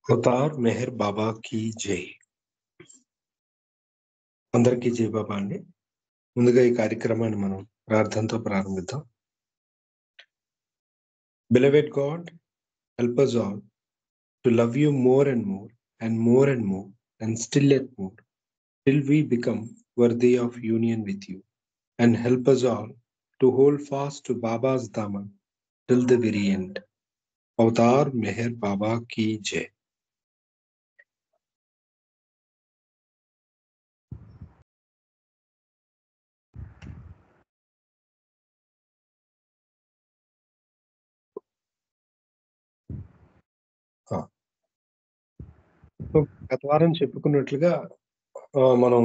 Avatar Meher Baba కీ జై అందరికీ జై బాబా అండి ముందుగా ఈ కార్యక్రమాన్ని మనం ప్రార్థనతో ప్రారంభిద్దాం beloved God help us all to love you more and more and more and more and still yet more till we become worthy of union with you and help us all to hold fast to Baba's daman till the very end Avatar Meher Baba కీ జై so గత వారం చెప్పుకున్నట్లుగా ఆ, మనం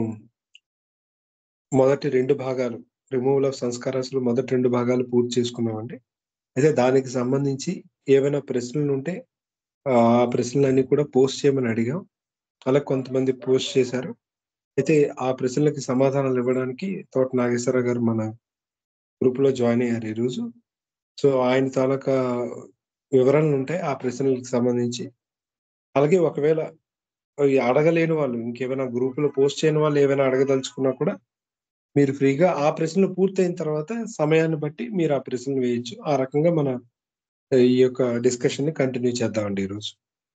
మొదటి రెండు భాగాలు removal of సంస్కారాలు మొదటి రెండు భాగాలు పూర్తి చేసుకున్నామండి అయితే దానికి సంబంధించి ఏమైనా ప్రశ్నలు ఉంటే ఆ ఆ ప్రశ్నలన్నీ కూడా పోస్ట్ చేయమని అడిగాం అలా కొంతమంది పోస్ట్ చేశారు అయితే ఆ ప్రశ్నలకి సమాధానాలు ఇవ్వడానికి తోట నాగేశ్వరరావు గారు మన గ్రూప్ లో జాయిన్ అయ్యారు ఈరోజు సో ఆయన తాలూకా వివరాలు ఉంటాయి ఆ ప్రశ్నలకు సంబంధించి అలాగే ఒకవేళ ఈ అడగలేని వాళ్ళు ఇంకేమైనా గ్రూప్ లో పోస్ట్ చేయని వాళ్ళు ఏమైనా అడగదలుచుకున్నా కూడా మీరు ఫ్రీగా ఆ ప్రశ్నలు పూర్తయిన తర్వాత సమయాన్ని బట్టి మీరు ఆ ప్రశ్నలు వేయచ్చు ఆ రకంగా మన ఈ యొక్క డిస్కషన్ ని కంటిన్యూ చేద్దామండి ఈరోజు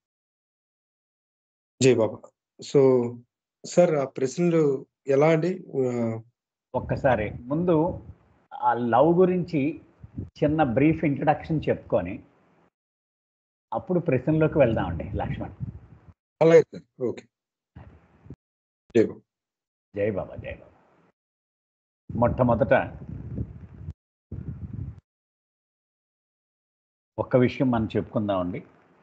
జై బాబా సో సార్ ఆ ప్రశ్నలు ఎలా అండి ఆ, ఒక్కసారి ముందు ఆ లవ్ గురించి చిన్న బ్రీఫ్ ఇంట్రడక్షన్ చెప్పుకొని అప్పుడు ప్రశ్నలోకి వెళ్దామండి లక్ష్మణ్ అలాగే సార్ ఓకే జై బాబా జై బాబా జై బాబా మొట్టమొదట ఒక్క విషయం మనం చెప్పుకుందామండి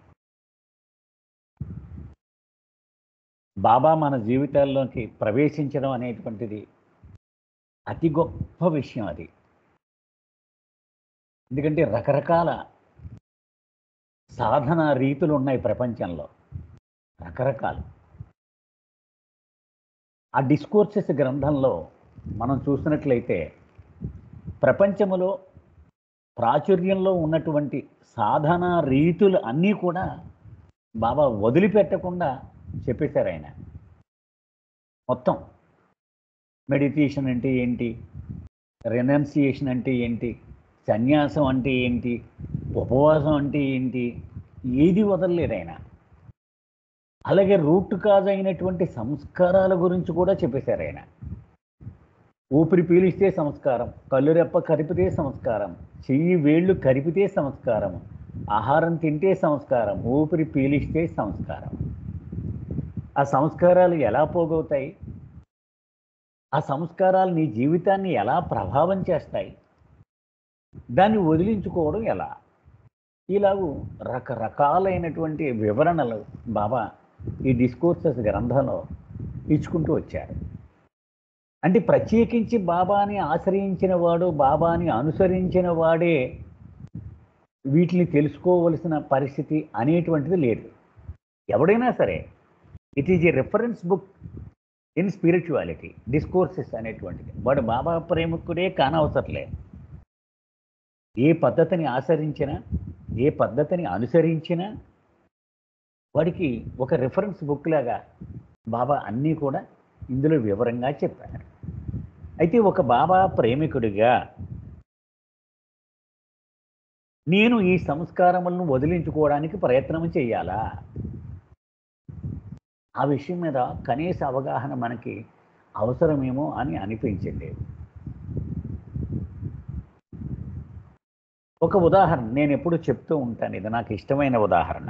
బాబా మన జీవితాల్లోకి ప్రవేశించడం అనేటువంటిది అతి గొప్ప విషయం అది ఎందుకంటే రకరకాల సాధన రీతులు ఉన్నాయి ప్రపంచంలో రకరకాలు ఆ డిస్కోర్సెస్ గ్రంథంలో మనం చూసినట్లయితే ప్రపంచములో ప్రాచుర్యంలో ఉన్నటువంటి సాధన రీతులు అన్నీ కూడా బాబా వదిలిపెట్టకుండా చెప్పేశారు ఆయన మొత్తం మెడిటేషన్ అంటే ఏంటి రెనౌన్సియేషన్ అంటే ఏంటి సన్యాసం అంటే ఏంటి ఉపవాసం అంటే ఏంటి ఏది వదలలేదు ఆయన అలాగే రూట్ కాజ్ అయినటువంటి సంస్కారాల గురించి కూడా చెప్పేశారు ఆయన ఊపిరి పీలిస్తే సంస్కారం కళ్ళు రెప్ప కరిపితే సంస్కారం చెయ్యి వేళ్ళు కరిపితే సంస్కారం ఆహారం తింటే సంస్కారం ఊపిరి పీలిస్తే సంస్కారం ఆ సంస్కారాలు ఎలా పోగవుతాయి ఆ సంస్కారాలు నీ జీవితాన్ని ఎలా ప్రభావం చేస్తాయి దాన్ని వదిలించుకోవడం ఎలా ఇలాగూ రకరకాలైనటువంటి వివరణలు బాబా ఈ డిస్కోర్సెస్ గ్రంథంలో ఇచ్చుకుంటూ వచ్చారు అంటే ప్రత్యేకించి బాబాని ఆశ్రయించిన వాడు బాబాని అనుసరించిన వాడే వీటిని తెలుసుకోవలసిన పరిస్థితి అనేటువంటిది లేదు ఎవడైనా సరే it is a reference book in spirituality discourses అనేటువంటిది వాడు బాబా ప్రేమికుడే కానవసరలే ఏ పద్ధతిని ఆచరించినా ఏ పద్ధతిని అనుసరించినా వాడికి ఒక రిఫరెన్స్ బుక్ లాగా బాబా అన్నీ కూడా ఇందులో వివరంగా చెప్పారు అయితే ఒక బాబా ప్రేమికుడిగా నేను ఈ సంస్కారములను వదిలించుకోవడానికి ప్రయత్నం చేయాలా ఆ విషయం మీద కనీస అవగాహన మనకి అవసరమేమో అని అనిపించింది ఒక ఉదాహరణ నేను ఎప్పుడు చెప్తూ ఉంటాను ఇది నాకు ఇష్టమైన ఉదాహరణ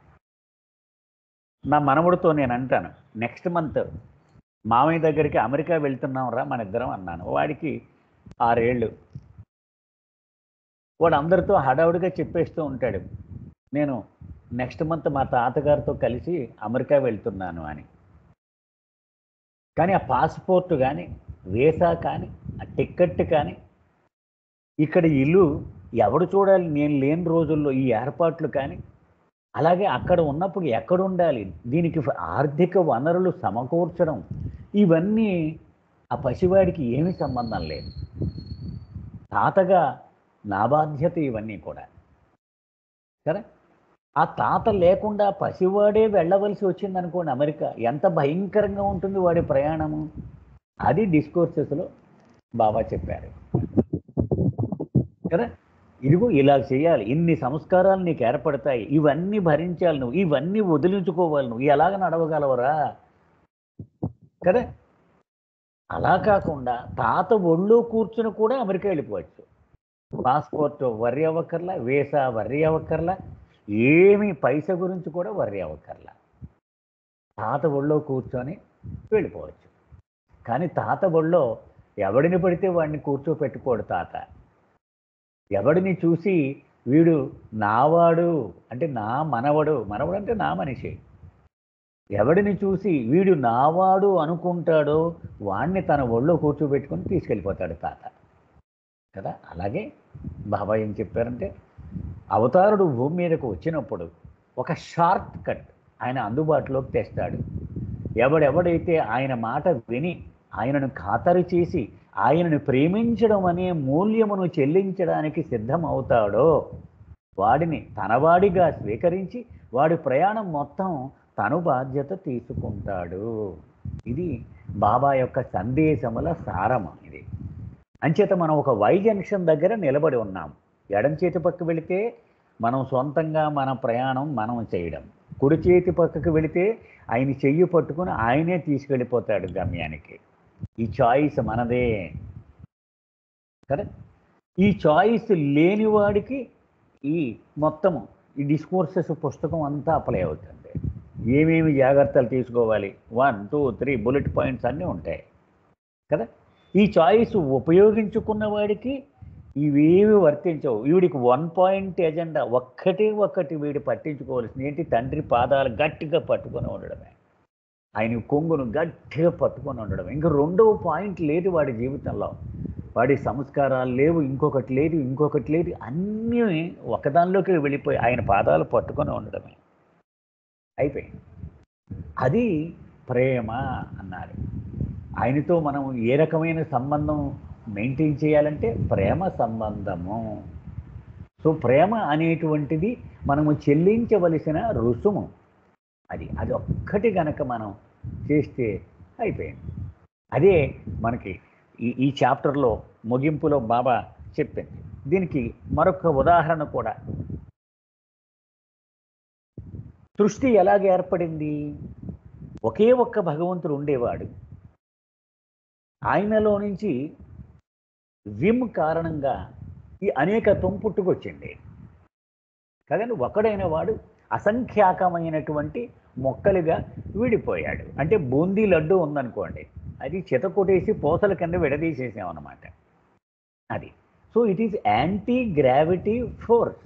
నా మనవడితో నేను అంటాను నెక్స్ట్ మంత్ మామయ్య దగ్గరికి అమెరికా వెళ్తున్నాం రా మన ఇద్దరం అన్నాను వాడికి ఆరేళ్ళు వాడు అందరితో హడావుడిగా చెప్పేస్తూ ఉంటాడు నేను నెక్స్ట్ మంత్ మా తాతగారితో కలిసి అమెరికా వెళ్తున్నాను అని కానీ ఆ పాస్పోర్ట్ కానీ వీసా కానీ ఆ టిక్కెట్ కానీ ఇక్కడ ఇల్లు ఎవడు చూడాలి నేను లేని రోజుల్లో ఈ ఏర్పాట్లు కానీ అలాగే అక్కడ ఉన్నప్పుడు ఎక్కడ ఉండాలి దీనికి ఆర్థిక వనరులు సమకూర్చడం ఇవన్నీ ఆ పసివాడికి ఏమీ సంబంధం లేదు తాతగా నా బాధ్యత ఇవన్నీ కూడా సరే ఆ తాత లేకుండా పసివాడే వెళ్ళవలసి వచ్చింది అనుకోండి అమెరికా ఎంత భయంకరంగా ఉంటుంది వాడి ప్రయాణము అది డిస్కోర్సెస్లో బాబా చెప్పారు కదా ఇదిగో ఇలా చేయాలి ఇన్ని సంస్కారాలు నీకు ఏర్పడతాయి ఇవన్నీ భరించాలి నువ్వు ఇవన్నీ వదిలించుకోవాలి నువ్వు ఎలాగ నడవగలవరా కదా అలా కాకుండా తాత ఒళ్ళో కూర్చుని కూడా అమెరికా వెళ్ళిపోవచ్చు పాస్పోర్ట్ వర్రి అవ్వక్కర్లా వీసా వర్రి అవ్వక్కర్లా ఏమి పైస గురించి కూడా వర్రి అవ్వక్కర్లా తాత ఒళ్ళో కూర్చొని వెళ్ళిపోవచ్చు కానీ తాత ఒళ్ళో ఎవడిని పడితే వాడిని కూర్చోపెట్టుకోడు తాత ఎవడిని చూసి వీడు నావాడు అంటే నా మనవడు మనవడు అంటే నా మనిషి ఎవడిని చూసి వీడు నావాడు అనుకుంటాడో వాణ్ణి తన ఒళ్ళో కూర్చోబెట్టుకొని తీసుకెళ్ళిపోతాడు తాత కదా అలాగే బాబా ఏం చెప్పారంటే అవతారుడు భూమి మీదకు వచ్చినప్పుడు ఒక షార్ట్ కట్ ఆయన అందుబాటులోకి తెస్తాడు ఎవడెవడైతే ఆయన మాట విని ఆయనను ఖాతరు చేసి ఆయనను ప్రేమించడం అనే మూల్యమును చెల్లించడానికి సిద్ధమవుతాడో వాడిని తనవాడిగా స్వీకరించి వాడి ప్రయాణం మొత్తం తను బాధ్యత తీసుకుంటాడు ఇది బాబా యొక్క సందేశముల సారం ఇది అంచేత మనం ఒక వై జంక్షన్ దగ్గర నిలబడి ఉన్నాం ఎడం చేతి పక్క వెళితే మనం సొంతంగా మన ప్రయాణం మనం చేయడం కుడి చేతి పక్కకు వెళితే ఆయన చెయ్యి పట్టుకుని ఆయనే తీసుకెళ్ళిపోతాడు గమ్యానికి ఈ చాయిస్ మనదే కదా ఈ చాయిస్ లేని వాడికి ఈ మొత్తము ఈ డిస్కోర్సెస్ పుస్తకం అంతా అప్లై అవుతుంది ఏమేమి జాగ్రత్తలు తీసుకోవాలి one two three bullet points అన్నీ ఉంటాయి కదా ఈ చాయిస్ ఉపయోగించుకున్న వాడికి ఇవేవి వర్తించవు వీడికి వన్ పాయింట్ ఎజెండా ఒక్కటే ఒక్కటి వీడు పట్టించుకోవాల్సింది ఏంటి తండ్రి పాదాలు గట్టిగా పట్టుకొని ఉండడమే ఆయన కొంగును గట్టిగా పట్టుకొని ఉండడం ఇంకా రెండవ పాయింట్ లేదు వాడి జీవితంలో వాడి సంస్కారాలు లేవు ఇంకొకటి లేదు ఇంకొకటి లేదు అన్నీ ఒకదానిలోకి వెళ్ళిపోయి ఆయన పాదాలు పట్టుకొని ఉండడమే అయిపోయింది అది ప్రేమ అన్నారు ఆయనతో మనం ఏ రకమైన సంబంధం మెయింటైన్ చేయాలంటే ప్రేమ సంబంధము సో ప్రేమ అనేటువంటిది మనము చెల్లించవలసిన రుసుము అది అది ఒక్కటి గనక మనం చేస్తే అయిపోయింది అదే మనకి ఈ ఈ చాప్టర్లో ముగింపులో బాబా చెప్పింది దీనికి మరొక ఉదాహరణ కూడా సృష్టి ఎలాగ ఏర్పడింది ఒకే ఒక్క భగవంతుడు ఉండేవాడు ఆయనలో నుంచి విమ్ కారణంగా ఈ అనేకత్వం పుట్టుకొచ్చింది కదండి ఒకడైన వాడు అసంఖ్యాకమైనటువంటి మొక్కలుగా విడిపోయాడు అంటే బూందీ లడ్డు ఉందనుకోండి అది చితకొట్టేసి పూసల కింద విడదీసేసామన్నమాట అది so it is anti gravity force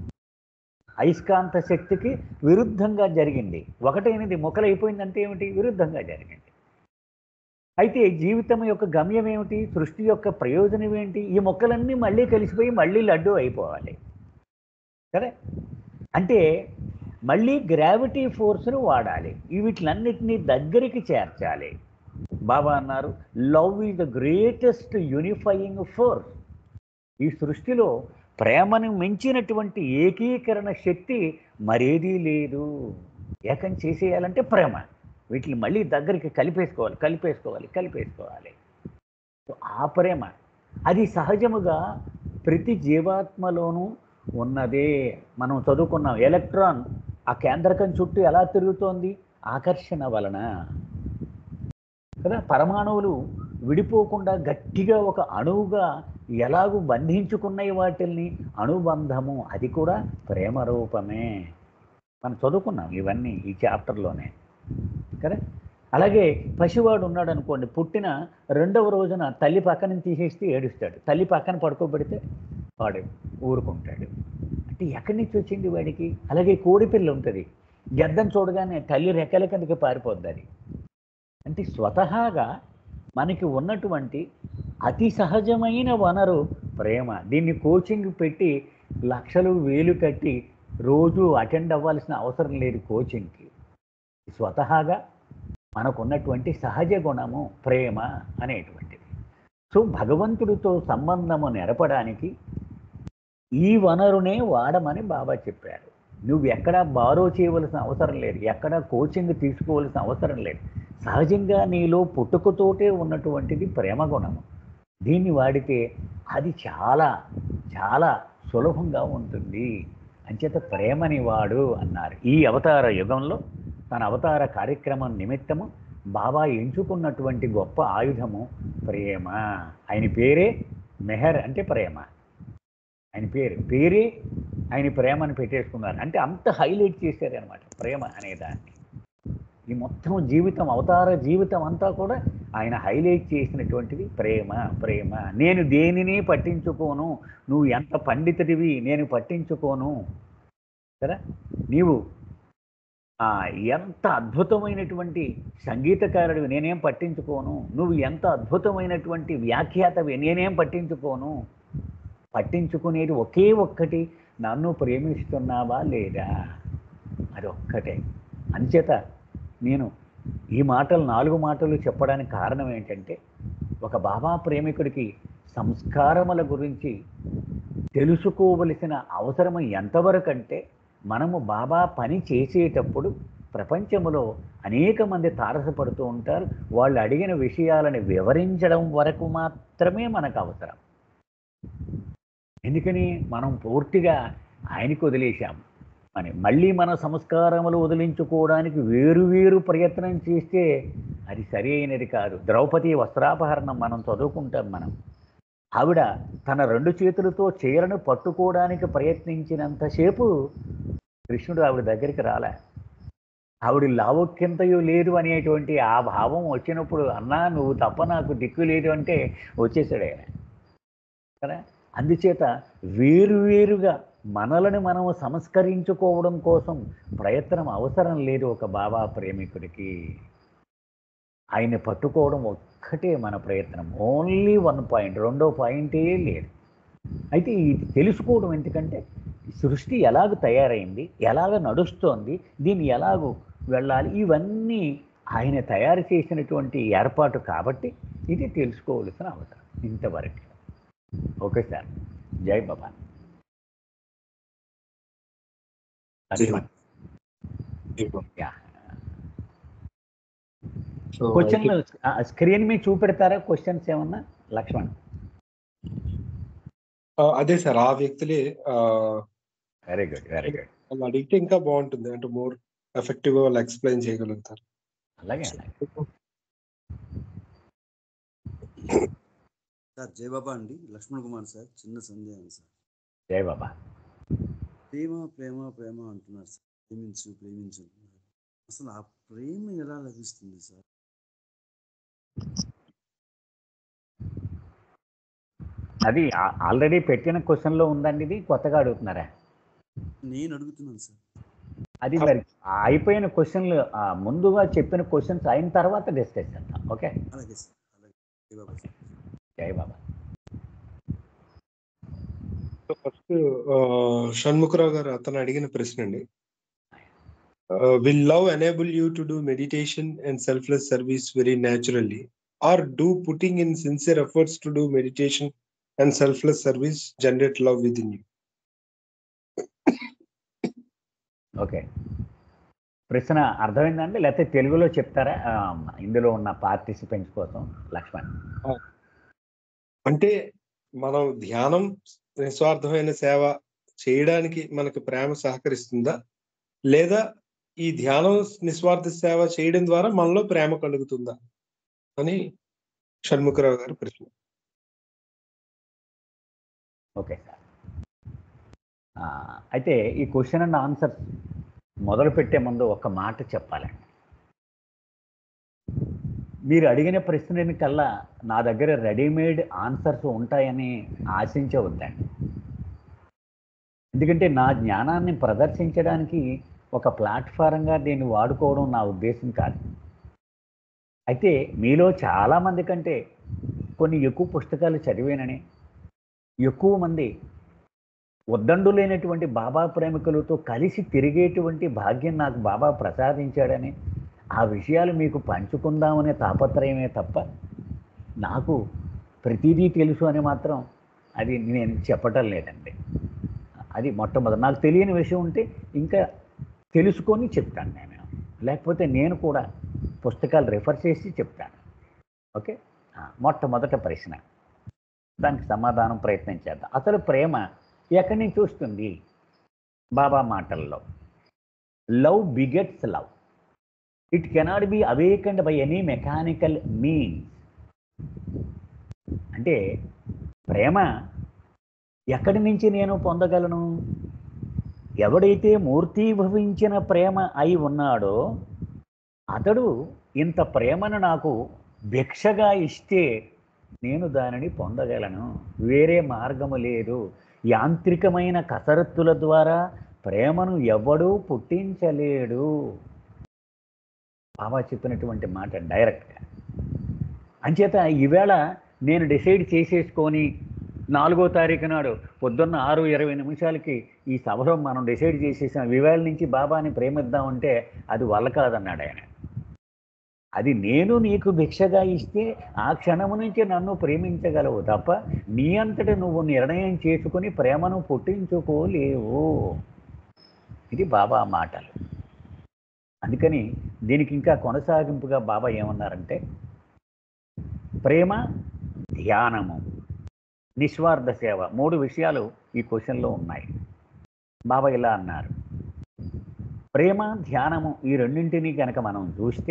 అయస్కాంత శక్తికి విరుద్ధంగా జరిగింది ఒకటైనది మొక్కలైపోయిందంటే ఏమిటి విరుద్ధంగా జరిగింది అయితే జీవితం యొక్క గమ్యం ఏమిటి సృష్టి యొక్క ప్రయోజనం ఏంటి ఈ మొక్కలన్నీ మళ్ళీ కలిసిపోయి మళ్ళీ లడ్డు అయిపోవాలి కదా అంటే మళ్ళీ గ్రావిటీ ఫోర్స్ను వాడాలి ఈ వీటిలన్నిటినీ దగ్గరికి చేర్చాలి బాబా అన్నారు love is the greatest unifying force ఈ సృష్టిలో ప్రేమను మించినటువంటి ఏకీకరణ శక్తి మరేదీ లేదు ఏకం చేసేయాలంటే ప్రేమ వీటిని మళ్ళీ దగ్గరికి కలిపేసుకోవాలి కలిపేసుకోవాలి కలిపేసుకోవాలి సో ఆ ప్రేమ అది సహజముగా ప్రతి జీవాత్మలోనూ ఉన్నదే మనం చదువుకున్నాం ఎలక్ట్రాన్ ఆ కేంద్రకం చుట్టూ ఎలా తిరుగుతోంది ఆకర్షణ వలన కదా పరమాణువులు విడిపోకుండా గట్టిగా ఒక అణువుగా ఎలాగూ బంధించుకున్నాయి వాటిల్ని అనుబంధము అది కూడా ప్రేమ రూపమే మనం చదువుకున్నాం ఇవన్నీ ఈ చాప్టర్లోనే కదా అలాగే పసివాడు ఉన్నాడు అనుకోండి పుట్టిన రెండవ రోజున తల్లి పక్కన తీసేస్తే ఏడుస్తాడు తల్లి పక్కన పడుకోబెడితే వాడు ఊరుకుంటాడు అంటే ఎక్కడి నుంచి వచ్చింది వాడికి అలాగే కోడిపిల్ల ఉంటుంది గద్దం చూడగానే తల్లి రెక్కల కిందకి పారిపోద్ది అది అంటే స్వతహాగా మనకి ఉన్నటువంటి అతి సహజమైన వనరు ప్రేమ దీన్ని కోచింగ్ పెట్టి లక్షలు వేలు కట్టి రోజు అటెండ్ అవ్వాల్సిన అవసరం లేదు కోచింగ్కి స్వతహాగా మనకున్నటువంటి సహజ గుణము ప్రేమ అనేటువంటిది సో భగవంతుడితో సంబంధము నెరపడానికి ఈ వనరునే వాడమని బాబా చెప్పారు నువ్వు ఎక్కడా బారో చేయవలసిన అవసరం లేదు ఎక్కడా కోచింగ్ తీసుకోవలసిన అవసరం లేదు సహజంగా నీలో పుట్టుకతోటే ఉన్నటువంటిది ప్రేమ గుణము దీన్ని వాడితే అది చాలా చాలా సులభంగా ఉంటుంది అంచేత ప్రేమని వాడు అన్నారు ఈ అవతార యుగంలో తన అవతార కార్యక్రమం నిమిత్తము బాబా ఎంచుకున్నటువంటి గొప్ప ఆయుధము ప్రేమ ఆయన పేరే మెహర్ అంటే ప్రేమ ఆయన పేరు పేరే ఆయన ప్రేమను పెట్టేసుకున్నారు అంటే అంత హైలైట్ చేశారనమాట ప్రేమ అనే దాన్ని ఈ మొత్తం జీవితం అవతార జీవితం అంతా కూడా ఆయన హైలైట్ చేసినటువంటిది ప్రేమ ప్రేమ నేను దేనిని పట్టించుకోను నువ్వు ఎంత పండితుడివి నేను పట్టించుకోను కదా నీవు ఆ, ఎంత అద్భుతమైనటువంటి సంగీతకారుడివి నేనేం పట్టించుకోను నువ్వు ఎంత అద్భుతమైనటువంటి వ్యాఖ్యాతవి నేనేం పట్టించుకోను పట్టించుకునేది ఒకే ఒక్కటి నన్ను ప్రేమిస్తున్నావా లేదా అది ఒక్కటే అంచేత నేను ఈ మాటలు నాలుగు మాటలు చెప్పడానికి కారణం ఏంటంటే ఒక బాబా ప్రేమికుడికి సంస్కారముల గురించి తెలుసుకోవలసిన అవసరం ఎంతవరకు అంటే మనము బాబా పని చేసేటప్పుడు ప్రపంచంలో అనేక మంది తారసపడుతూ ఉంటారు వాళ్ళు అడిగిన విషయాలను వివరించడం వరకు మాత్రమే మనకు అవసరం ఎందుకని మనం పూర్తిగా ఆయనకు వదిలేశాము అని మళ్ళీ మన సంస్కారములు వదిలించుకోవడానికి వేరు వేరు ప్రయత్నం చేస్తే అది సరి అయినది కాదు ద్రౌపది వస్త్రాపహరణం మనం చదువుకుంటాం మనం ఆవిడ తన రెండు చేతులతో చీరను పట్టుకోవడానికి ప్రయత్నించినంతసేపు కృష్ణుడు ఆవిడ దగ్గరికి రాలే ఆవిడ లావొక్కింతయు లేదు అనేటువంటి ఆ భావం వచ్చినప్పుడు అన్నా నువ్వు తప్ప నాకు దిక్కు లేదు అంటే వచ్చేసాడు ఆయన కదా అందుచేత వేరువేరుగా మనలను మనము సంస్కరించుకోవడం కోసం ప్రయత్నం అవసరం లేదు ఒక బాబా ప్రేమికుడికి ఆయన్ని పట్టుకోవడం ఒక్కటే మన ప్రయత్నం ఓన్లీ వన్ పాయింట్ రెండో పాయింటే లేదు అయితే ఇది తెలుసుకోవడం ఎందుకంటే ఈ సృష్టి ఎలాగ తయారైంది ఎలాగ నడుస్తోంది దీన్ని ఎలాగో వెళ్ళాలి ఇవన్నీ ఆయన తయారు చేసినటువంటి ఏర్పాటు కాబట్టి ఇది తెలుసుకోవలసిన అవసరం ఇంతవరకు ఓకే సార్ జై Baba Lakshman yeah so question screen మీద చూపెడతారా క్వశ్చన్స్ ఏమన్నా లక్ష్మణ్ ఆ, అదే సార్ ఆ వ్యక్తులే ఆ, వెరీ గుడ్ వెరీ గుడ్ వాళ్ళు అడిగితే ఇంకా బాగుంటుంది అంటే మోర్ ఎఫెక్టివ్ గా వాళ్ళు ఎక్స్ప్లెయిన్ చేయగలుగుతారు అలాగే అలాగే సార్ జయబాబా అండి లక్ష్మణ్ కుమార్ సార్ చిన్న సందేహం సార్ జై బాబా ప్రేమ ప్రేమ ప్రేమ అంటున్నారు సార్ ప్రేమించు ప్రేమించు అంటున్నారు అసలు ఆ ప్రేమ ఎలా లభిస్తుంది సార్ అది ఆల్రెడీ పెట్టిన క్వశ్చన్లో ఉందండి ఇది కొత్తగా అడుగుతున్నారా నేను అడుగుతున్నాను సార్ అది మరి అయిపోయిన క్వశ్చన్లు ఆ, ముందుగా చెప్పిన క్వశ్చన్స్ అయిన తర్వాత డిస్కస్ చేద్దాం ఓకే అలాగే సార్ అలాగే జయబాబా సార్ జై బాబా ఫస్ట్ షణ్ముఖరావు గారు అతను అడిగిన ప్రశ్న అండి will love enable you to do meditation and selfless service very naturally or do putting in sincere efforts to do meditation and selfless service generate love within you okay ప్రశ్న అర్థమైందండి లేకపోతే తెలుగులో చెప్తారా ఆ, ఇందులో ఉన్న పార్టిసిపెంట్స్ కోసం లక్ష్మణ్ అంటే మనం ధ్యానం నిస్వార్థమైన సేవ చేయడానికి మనకు ప్రేమ సహకరిస్తుందా లేదా ఈ ధ్యానం నిస్వార్థ సేవ చేయడం ద్వారా మనలో ప్రేమ కలుగుతుందా అని షణ్ముఖరావు గారి ప్రశ్న ఓకే సార్ ఆ, అయితే ఈ క్వశ్చన్ అండ్ ఆన్సర్ మొదలు పెట్టే ముందు ఒక మాట చెప్పాలండి మీరు అడిగిన ప్రశ్నని కల్లా నా దగ్గర రెడీమేడ్ ఆన్సర్స్ ఉంటాయని ఆశించవద్దండి ఎందుకంటే నా జ్ఞానాన్ని ప్రదర్శించడానికి ఒక ప్లాట్ఫారంగా దీన్ని వాడుకోవడం నా ఉద్దేశం కాదు అయితే మీలో చాలామంది కంటే కొన్ని ఎక్కువ పుస్తకాలు చదివానని ఎక్కువ మంది ఉద్దండు లేనటువంటి బాబా ప్రేమికులతో కలిసి తిరిగేటువంటి భాగ్యం నాకు బాబా ప్రసాదించాడని ఆ విషయాలు మీకు పంచుకుందామనే తాపత్రయమే తప్ప నాకు ప్రతిదీ తెలుసు అని మాత్రం అది నేను చెప్పటం లేదండి అది మొట్టమొదటి నాకు తెలియని విషయం ఉంటే ఇంకా తెలుసుకొని చెప్తాను నేను లేకపోతే నేను కూడా పుస్తకాలు రిఫర్ చేసి చెప్తాను ఓకే ఆ, మొట్టమొదట ప్రశ్న దానికి సమాధానం ప్రయత్నం చేద్దాం అసలు ప్రేమ ఎక్కడి నుంచి వస్తుంది బాబా మాటల్లో love begets love it cannot be awakened by any mechanical means అంటే ప్రేమ ఎక్కడి నుంచి నేను పొందగలను ఎవడైతే మూర్తీభవించిన ప్రేమ అయి ఉన్నాడో అతడు ఇంత ప్రేమను నాకు భిక్షగా ఇస్తే నేను దానిని పొందగలను వేరే మార్గము లేదు యాంత్రికమైన కసరత్తుల ద్వారా ప్రేమను ఎవడూ పుట్టించలేడు బాబా చెప్పినటువంటి మాట డైరెక్ట్గా అంచేత ఈవేళ నేను డిసైడ్ చేసేసుకొని నాలుగో తారీఖు నాడు పొద్దున్న ఆరు ఇరవై నిమిషాలకి ఈ సభలో మనం డిసైడ్ చేసేసాం ఈవేళ నుంచి బాబాని ప్రేమిద్దామంటే అది వల్ల కాదన్నాడు ఆయన అది నేను నీకు భిక్షగా ఇస్తే ఆ క్షణము నుంచి నన్ను ప్రేమించగలవు తప్ప నీ అంతట నువ్వు నిర్ణయం చేసుకుని ప్రేమను పుట్టించుకోలేవు ఇది బాబా మాటలు అందుకని దీనికి ఇంకా కొనసాగింపుగా బాబా ఏమన్నారంటే ప్రేమ ధ్యానము నిస్వార్థ సేవ మూడు విషయాలు ఈ క్వశ్చన్లో ఉన్నాయి బాబా ఇలా అన్నారు ప్రేమ ధ్యానము ఈ రెండింటినీ కనుక మనం చూస్తే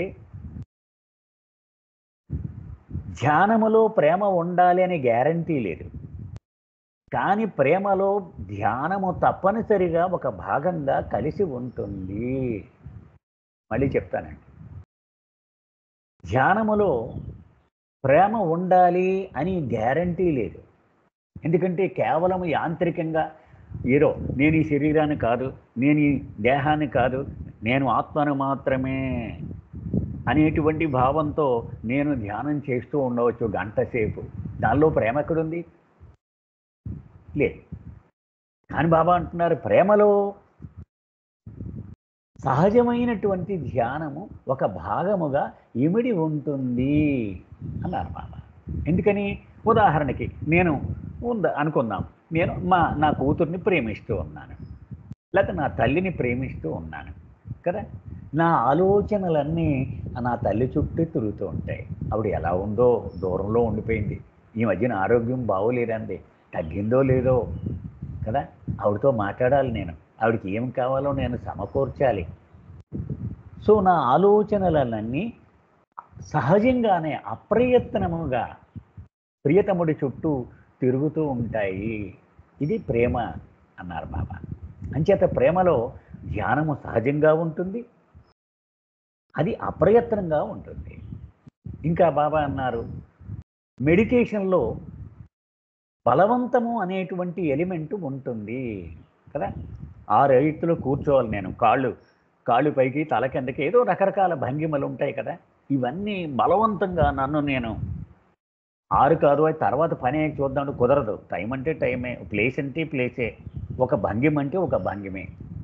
ధ్యానములో ప్రేమ ఉండాలి అనే గ్యారంటీ లేదు కానీ ప్రేమలో ధ్యానము తప్పనిసరిగా ఒక భాగంగా కలిసి ఉంటుంది మళ్ళీ చెప్తానండి ధ్యానములో ప్రేమ ఉండాలి అని గ్యారంటీ లేదు ఎందుకంటే కేవలం యాంత్రికంగా ఏదో నేను ఈ శరీరాన్ని కాదు నేను ఈ దేహాన్ని కాదు నేను ఆత్మను మాత్రమే అనేటువంటి భావంతో నేను ధ్యానం చేస్తూ ఉండవచ్చు గంట సేపు దానిలో ప్రేమ ఎక్కడుంది లేదు కానీ బాబా అంటున్నారు ప్రేమలో సహజమైనటువంటి ధ్యానము ఒక భాగముగా ఇమిడి ఉంటుంది అన్నారు బాబా ఎందుకని ఉదాహరణకి నేను ఉంద అనుకుందాం నేను మా నా కూతుర్ని ప్రేమిస్తూ ఉన్నాను లేకపోతే నా తల్లిని ప్రేమిస్తూ ఉన్నాను కదా నా ఆలోచనలన్నీ నా తల్లి చుట్టూ తిరుగుతూ ఉంటాయి ఆవిడ ఎలా ఉందో దూరంలో ఉండిపోయింది ఈ మధ్యన ఆరోగ్యం బాగోలేదండి తగ్గిందో లేదో కదా ఆవిడతో మాట్లాడాలి నేను ఆవిడకి ఏం కావాలో నేను సమకూర్చాలి సో నా ఆలోచనలన్నీ సహజంగానే అప్రయత్నముగా ప్రియతముడి చుట్టూ తిరుగుతూ ఉంటాయి ఇది ప్రేమ అన్నారు బాబా అంచేత ప్రేమలో ధ్యానము సహజంగా ఉంటుంది అది అప్రయత్నంగా ఉంటుంది ఇంకా బాబా అన్నారు మెడిటేషన్లో బలవంతము అనేటువంటి ఎలిమెంట్ ఉంటుంది కదా ఆ రైతులో కూర్చోవాలి నేను కాళ్ళు కాళ్ళు పైకి తల కిందకి ఏదో రకరకాల భంగిమలు ఉంటాయి కదా ఇవన్నీ బలవంతంగా నన్ను నేను ఆరు కాదు అది తర్వాత పని అయ్యాక చూద్దాం కుదరదు టైం అంటే టైమే ప్లేస్ అంటే ప్లేసే ఒక భంగిమ అంటే ఒక భంగిమే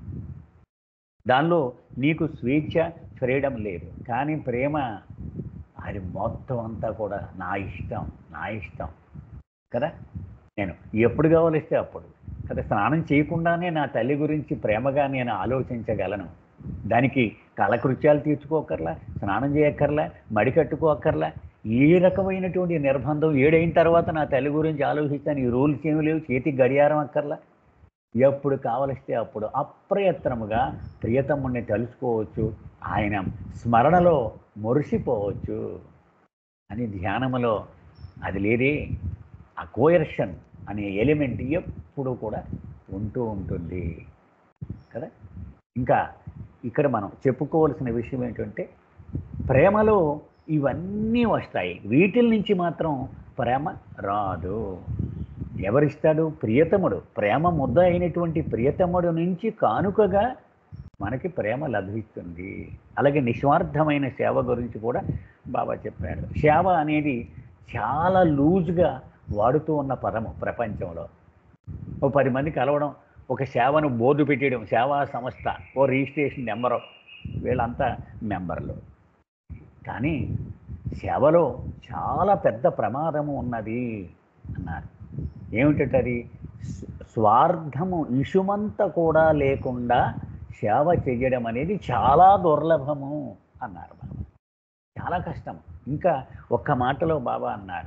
దానిలో నీకు స్వేచ్ఛ ఫ్రీడమ్ లేదు కానీ ప్రేమ అది మొత్తం అంతా కూడా నా ఇష్టం నా ఇష్టం కదా నేను ఎప్పుడు కావాలిస్తే అప్పుడు కదా స్నానం చేయకుండానే నా తల్లి గురించి ప్రేమగా నేను ఆలోచించగలను దానికి కాలకృత్యాలు తీర్చుకోకర్లా స్నానం చేయక్కర్లా మడి కట్టుకోకర్లా ఏ రకమైనటువంటి నిర్బంధం ఏడైన తర్వాత నా తల్లి గురించి ఆలోచిస్తాను ఈ రూల్స్ ఏమి లేవు చేతికి గడియారం అక్కర్లా ఎప్పుడు కావలిస్తే అప్పుడు అప్రయత్నముగా ప్రియతమ్ముడిని తలుచుకోవచ్చు ఆయన స్మరణలో మురిసిపోవచ్చు అని ధ్యానములో అది లేదే ఆ కోయర్షన్ అనే ఎలిమెంట్ ఎప్పుడు కూడా ఉంటూ ఉంటుంది కదా ఇంకా ఇక్కడ మనం చెప్పుకోవాల్సిన విషయం ఏంటంటే ప్రేమలో ఇవన్నీ వస్తాయి వీటిల నుంచి మాత్రం ప్రేమ రాదు ఎవరిస్తాడు ప్రియతముడు ప్రేమ ముద్ద అయినటువంటి ప్రియతముడు నుంచి కానుకగా మనకి ప్రేమ లభిస్తుంది అలాగే నిస్వార్థమైన సేవ గురించి కూడా బాబా చెప్పాడు సేవ అనేది చాలా లూజ్గా వాడుతూ ఉన్న పదము ప్రపంచంలో ఓ పది మంది కలవడం ఒక సేవను బోర్డు పెట్టడం సేవా సంస్థ ఓ రిజిస్ట్రేషన్ నెంబరు వీళ్ళంతా మెంబర్లు కానీ సేవలో చాలా పెద్ద ప్రమాదము ఉన్నది అన్నారు ఏమిటది స్- స్వార్థము ఇషుమంత కూడా లేకుండా సేవ చేయడం అనేది చాలా దుర్లభము అన్నారు బాబా చాలా కష్టం ఇంకా ఒక్క మాటలో బాబా అన్నారు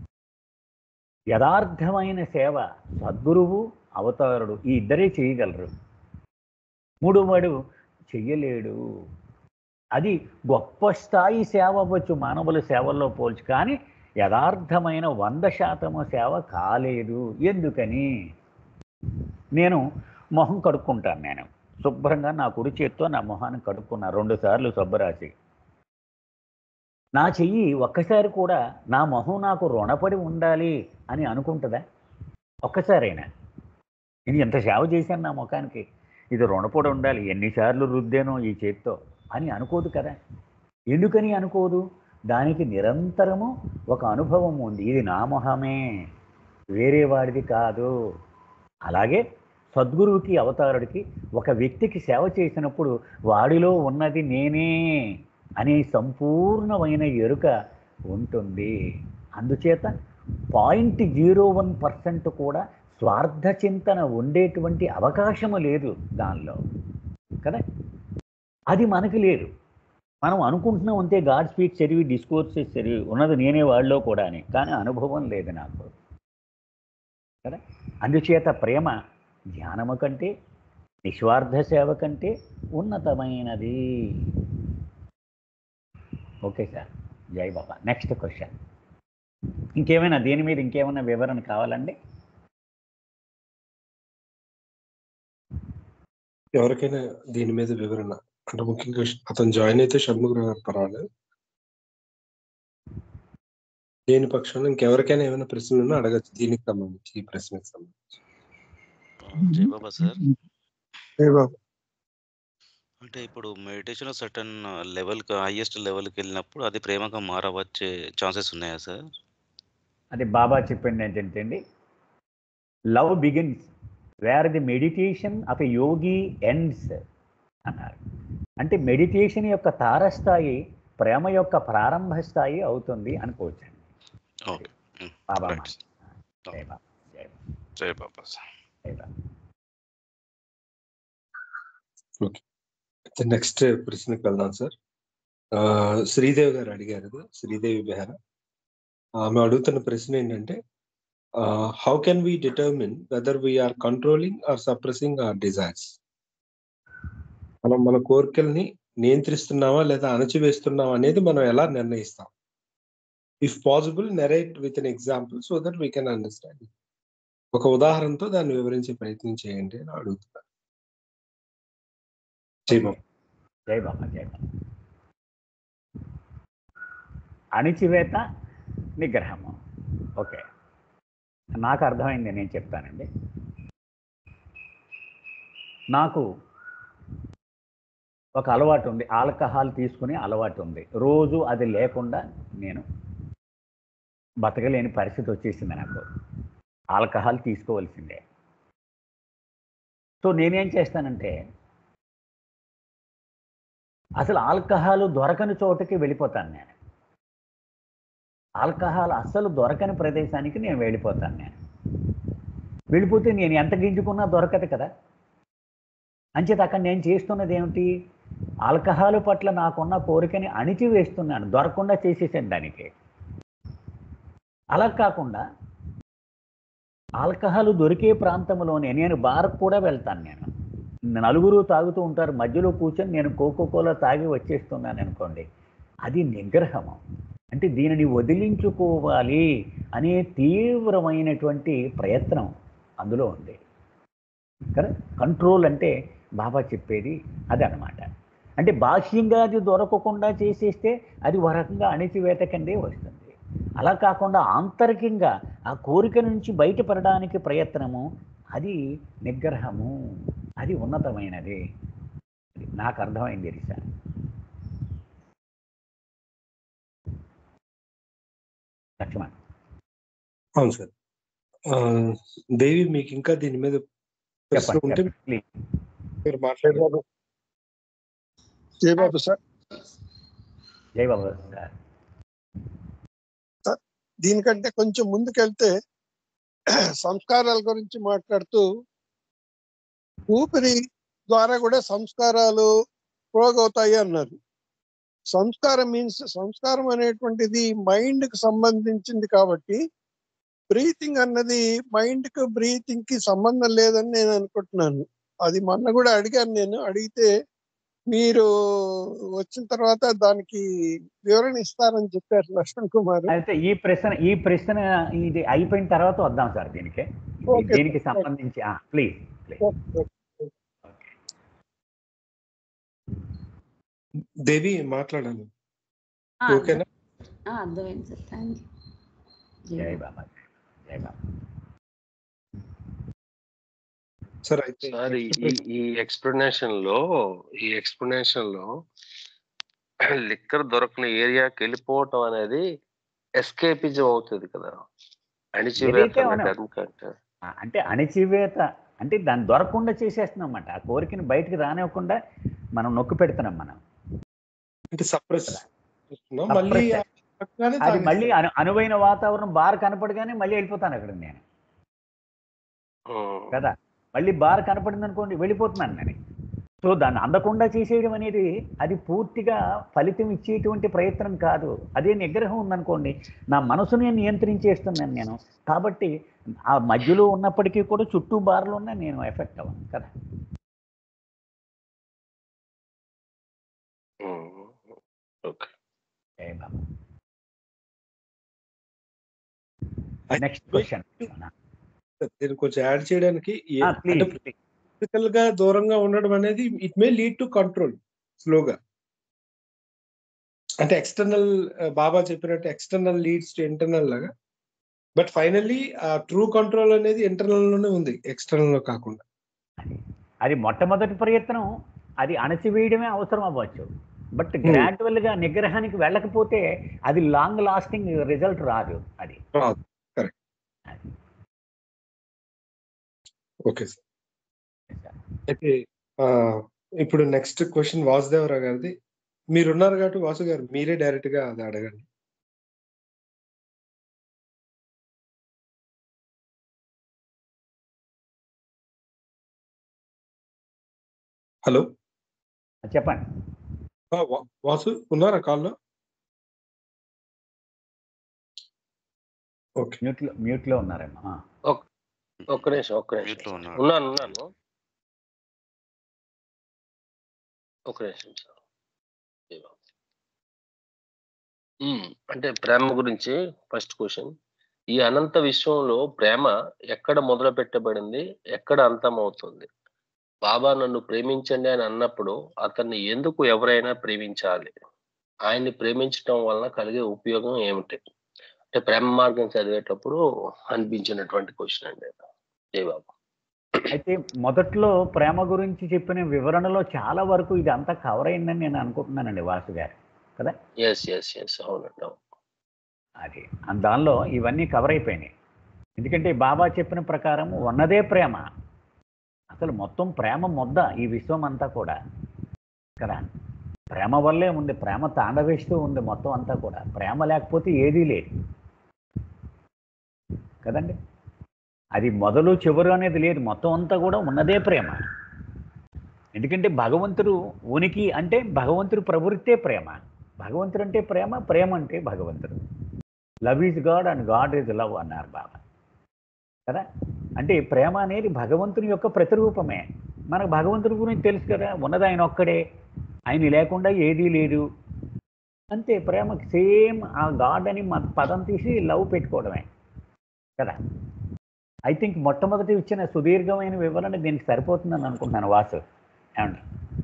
యథార్థమైన సేవ సద్గురువు అవతారుడు ఈ ఇద్దరే చేయగలరు మూడోవాడు చెయ్యలేడు అది గొప్ప స్థాయి సేవ అవ్వచ్చు మానవుల సేవల్లో పోల్చి కానీ యథార్థమైన వంద శాతము సేవ కాలేదు ఎందుకని నేను మొహం కడుక్కుంటాను నేను శుభ్రంగా నా కుడి చేత్తో నా మొహాన్ని కడుక్కున్నా రెండు సార్లు శుభ్రరాసి నా చెయ్యి ఒక్కసారి కూడా నా మొహం నాకు రుణపడి ఉండాలి అని అనుకుంటుందా ఒక్కసారైనా నేను ఎంత సేవ చేశాను నా ముఖానికి ఇది రుణపడి ఉండాలి ఎన్నిసార్లు రుద్దానో ఈ చేత్తో అని అనుకోదు కదా ఎందుకని అనుకోదు దానికి నిరంతరము ఒక అనుభవం ఉంది ఇది నా మొహమే వేరే వాడిది కాదు అలాగే సద్గురువుకి అవతారుడికి ఒక వ్యక్తికి సేవ చేసినప్పుడు వాడిలో ఉన్నది నేనే అనే సంపూర్ణమైన ఎరుక ఉంటుంది అందుచేత పాయింట్ జీరో వన్ పర్సెంట్ కూడా స్వార్థ చింతన ఉండేటువంటి అవకాశము లేదు దానిలో కదా అది మనకి లేదు మనం అనుకుంటున్నాం అంతే గాడ్ స్పీక్ చదివి డిస్కోర్సెస్ చదివి ఉన్నది నేనే వాళ్ళలో కూడా అని కానీ అనుభవం లేదు నాకు కదా అందుచేత ప్రేమ ధ్యానము కంటే నిస్వార్థ సేవ కంటే ఉన్నతమైనది ఓకే సార్ జై బాబా నెక్స్ట్ క్వశ్చన్ ఇంకేమైనా దీని మీద ఇంకేమైనా వివరణ కావాలండి ఎవరికైనా దీని మీద వివరణ అంటే ముఖ్యంగా అతను జాయిన్ అయితే షణ్ముఖరావు గారు పర్వాలేదు దేని పక్షంలో ఇంకెవరికైనా ఏమైనా ప్రశ్నలు ఉన్నా అడగచ్చు దీనికి సంబంధించి ఈ ప్రశ్నకి సంబంధించి జై బాబా సార్ ఏ బాబు అంటే ఇప్పుడు మెడిటేషన్ సర్టన్ లెవెల్కి హైయెస్ట్ లెవెల్కి వెళ్ళినప్పుడు అది ప్రేమగా మారవచ్చే ఛాన్సెస్ ఉన్నాయా సార్ అది బాబా చెప్పింది ఏంటంటే అండి love begins where the meditation of a yogi ends అన్నారు అంటే మెడిటేషన్ యొక్క తారస్థాయి ప్రేమ యొక్క ప్రారంభ స్థాయి అవుతుంది అనుకోవచ్చండి ఓకే బాబా రైట్ జై బాబా జై బాబా జై బాబా సార్ జై బాబా నెక్స్ట్ ప్రశ్నకి వెళ్దాం సార్ ఆ, శ్రీదేవి గారు అడిగారు ఇది, శ్రీదేవి బెహరా ఆమె అడుగుతున్న ప్రశ్న ఏంటంటే how can we determine whether we are controlling or suppressing our desires మనం మన కోరికల్ని నియంత్రిస్తున్నామా లేదా అణచివేస్తున్నామా అనేది మనం ఎలా నిర్ణయిస్తాం if possible narrate with an example so that we can understand ఒక ఉదాహరణతో దాన్ని వివరించే ప్రయత్నం చేయండి అని అడుగుతున్నారు చేయమా జై బాబా జై బాబా అణిచివేత నిగ్రహము ఓకే నాకు అర్థమైంది నేను చెప్తానండి నాకు ఒక అలవాటు ఉంది ఆల్కహాల్ తీసుకునే అలవాటు ఉంది రోజు అది లేకుండా నేను బతకలేని పరిస్థితి వచ్చేసింది నాకు ఆల్కహాల్ తీసుకోవాల్సిందే సో నేనేం చేస్తానంటే అసలు ఆల్కహాల్ దొరకని చోటకి వెళ్ళిపోతాను నేను ఆల్కహాల్ అస్సలు దొరకని ప్రదేశానికి నేను వెళ్ళిపోతాను నేను వెళ్ళిపోతే నేను ఎంత గింజుకున్నా దొరకదు కదా అంచేత అక్కడ నేను చేస్తున్నది ఏమిటి ఆల్కహాల్ పట్ల నాకున్న కోరికని అణిచివేస్తున్నాను దొరకకుండా చేసేసాను దానికి అలా కాకుండా ఆల్కహాల్ దొరికే ప్రాంతంలోనే నేను బార్కు కూడా వెళ్తాను నేను నలుగురు తాగుతూ ఉంటారు మధ్యలో కూర్చొని నేను కోకో కోలా తాగి వచ్చేస్తున్నాను అనుకోండి అది నిగ్రహము అంటే దీనిని వదిలించుకోవాలి అనే తీవ్రమైనటువంటి ప్రయత్నం అందులో ఉంది కదా కంట్రోల్ అంటే బాబా చెప్పేది అది అనమాట అంటే బాహ్యంగా అది దొరకకుండా చేసేస్తే అది ఒక రకంగా అణిచివేత కిందే వస్తుంది అలా కాకుండా ఆంతరికంగా ఆ కోరిక నుంచి బయటపడడానికి ప్రయత్నము అది నిగ్రహము అది ఉన్నతమైనది అది నాకు అర్థమైంది రిసా లక్ష్మణ్ అవును సార్ ఆ, దేవి మీకు ఇంకా దీని మీద ప్రశ్న చెప్పండి ఉంటే చెప్పండి ప్లీజ్ మీరు మాట్లాడరాదు జై బాబు సార్ జై బాబా సార్ దీనికంటే కొంచెం ముందుకెళ్తే సంస్కారాల గురించి మాట్లాడుతూ ఊపిరి ద్వారా కూడా సంస్కారాలు ప్రోగవుతాయి అన్నారు సంస్కారం మీన్స్ సంస్కారం అనేటువంటిది మైండ్ కి సంబంధించింది కాబట్టి బ్రీతింగ్ అన్నది మైండ్ కి బ్రీతింగ్ కి సంబంధం లేదని నేను అనుకుంటున్నాను అది మొన్న కూడా అడిగాను నేను అడిగితే మీరు వచ్చిన తర్వాత దానికి వివరణ ఇస్తారని చెప్పారు లక్ష్మణ్ కుమార్ అయితే ఈ ప్రశ్న ఈ ప్రశ్న ఇది అయిపోయిన తర్వాత వద్దాం సార్ దీనికి ఇది Okay, దీనికి sir. సంబంధించి ప్లీజ్ ప్లీజ్ దేవి మాట్లాడాలి ఆ, ఓకేనా ఆ, అర్థమైంది సార్ థ్యాంక్ యూ జై బాబా జై బాబా సార్ అయితే సార్ ఈ- ఈ ఈ ఎక్స్ప్లెనేషన్ లో ఈ ఎక్స్ప్లెనేషన్ లో లిక్కర్ దొరకని ఏరియాకి వెళ్ళిపోవటం అనేది ఎస్కేపిజం అవుతుంది కదా అణిచివేత ఏదైతే అనే మనం- term కంటే ఆ, అంటే అణచివేత అంటే దాన్ని దొరకకుండా చేసేస్తున్నాం అన్నమాట ఆ కోరికని బయటికి రానివ్వకుండా మనం నొక్కి పెడుతున్నాం మనం అంటే సప్రెస్ మళ్ళీ Suppress. పక్కనే అది తాగేస్తాం. మళ్ళీ అను అనువైన వాతావరణం బార్ కనపడగానే మళ్ళీ వెళ్ళిపోతాను అక్కడ నేను ఉమ్, కదా మళ్ళీ బార్ కనపడింది అనుకోండి వెళ్ళిపోతున్నాను నేను సో దాన్ని అందకుండా చేసేయడం అనేది అది పూర్తిగా ఫలితం ఇచ్చేటువంటి ప్రయత్నం కాదు అదే నిగ్రహం ఉందనుకోండి నా మనసుని నియంత్రించేస్తున్నాను నేను కాబట్టి ఆ మధ్యలో ఉన్నప్పటికీ కూడా చుట్టూ బార్లు ఉన్నా నేను ఎఫెక్ట్ అవ్వను కదా ఉమ్, ఓకే ఏ బాబు అయితే నెక్స్ట్ క్వశ్చన్ నేను కొంచెం యాడ్ చేయడానికి ఏ- ప్లీజ్ అంటే ఫిజికల్ గా దూరంగా ఉండడం అనేది it may lead to control స్లోగా అంటే ఎక్స్టర్నల్ బాబా చెప్పినట్టు ఎక్స్టర్నల్ లీడ్స్ టు ఇంటర్నల్ లాగా బట్ ఫైనల్లీ ఆ ట్రూ కంట్రోల్ అనేది ఇంటర్నల్ లోనే ఉంది ఎక్స్టర్నల్ లో కాకుండా అది మొట్టమొదటి ప్రయత్నం అది అణచివేయడమే అవసరం అవ్వచ్చు బట్ గ్రాడ్యువల్గా నిగ్రహానికి వెళ్ళకపోతే అది లాంగ్ లాస్టింగ్ రిజల్ట్ రాదు అది రాదు కరెక్ట్ ఓకే సార్ అయితే ఆ, ఇప్పుడు నెక్స్ట్ క్వశ్చన్ వాసుదేవరావు గారిది మీరున్నారు కాబట్టి వాసు గారు మీరే డైరెక్ట్ గా అది అడగండి హలో చెప్పండి ఆ, వా- వాసు ఉన్నారా కాల్లో ఓకే మ్యూట్లో మ్యూట్లో ఉన్నారేమో ఆ. ఒక్క నిమిషం ఒక్క Mute నిమిషం లో ఉన్నాడు. ఉన్నాను ఉన్నాను ఒక నిమిషం సార్ ఇదిగో. ఉమ్, అంటే ప్రేమ గురించి ఫస్ట్ క్వశ్చన్ ఈ అనంత విశ్వంలో ప్రేమ ఎక్కడ మొదలు పెట్టబడింది ఎక్కడ అంతమవుతుంది బాబా నన్ను ప్రేమించండి అని అన్నప్పుడు అతన్ని ఎందుకు ఎవరైనా ప్రేమించాలి ఆయన్ని ప్రేమించటం వలన కలిగే ఉపయోగం ఏమిటి అంటే ప్రేమ మార్గం చదివేటప్పుడు అనిపించినటువంటి క్వశ్చన్ అండి జై బాబా అయితే మొదట్లో ప్రేమ గురించి చెప్పిన వివరణలో చాలా వరకు ఇది అంతా కవర్ అయిందని నేను అనుకుంటున్నానండి వాసు గారు కదా ఎస్ ఎస్ ఎస్ అవునండి అవును అది అండ్ దానిలో ఇవన్నీ కవర్ అయిపోయినాయి ఎందుకంటే బాబా చెప్పిన ప్రకారం ఉన్నదే ప్రేమ అసలు మొత్తం ప్రేమ మొద్ద ఈ విశ్వం అంతా కూడా కదా ప్రేమ వల్లే ఉంది ప్రేమ తాండవేస్తూ ఉంది మొత్తం అంతా కూడా ప్రేమ లేకపోతే ఏదీ లేదు కదండి అది మొదలు చివరు అనేది లేదు మొత్తం అంతా కూడా ఉన్నదే ప్రేమ ఎందుకంటే భగవంతుడు ఉనికి అంటే భగవంతుడు ప్రవృత్తే ప్రేమ భగవంతుడు అంటే ప్రేమ ప్రేమ అంటే భగవంతుడు love is God and God is love అన్నారు బాబా కదా అంటే ప్రేమ అనేది భగవంతుని యొక్క ప్రతిరూపమే మనకు భగవంతుడి గురించి తెలుసు కదా ఉన్నది ఆయన ఒక్కడే ఆయన లేకుండా ఏదీ లేదు అంతే ప్రేమకి సేమ్ ఆ గాడ్ అని మన పదం తీసి లవ్ పెట్టుకోవడమే కదా ఐ థింక్ మొట్టమొదటి ఇచ్చిన సుదీర్ఘమైన వివరణ దీనికి సరిపోతుందని అనుకుంటున్నాను వాసు ఏమండి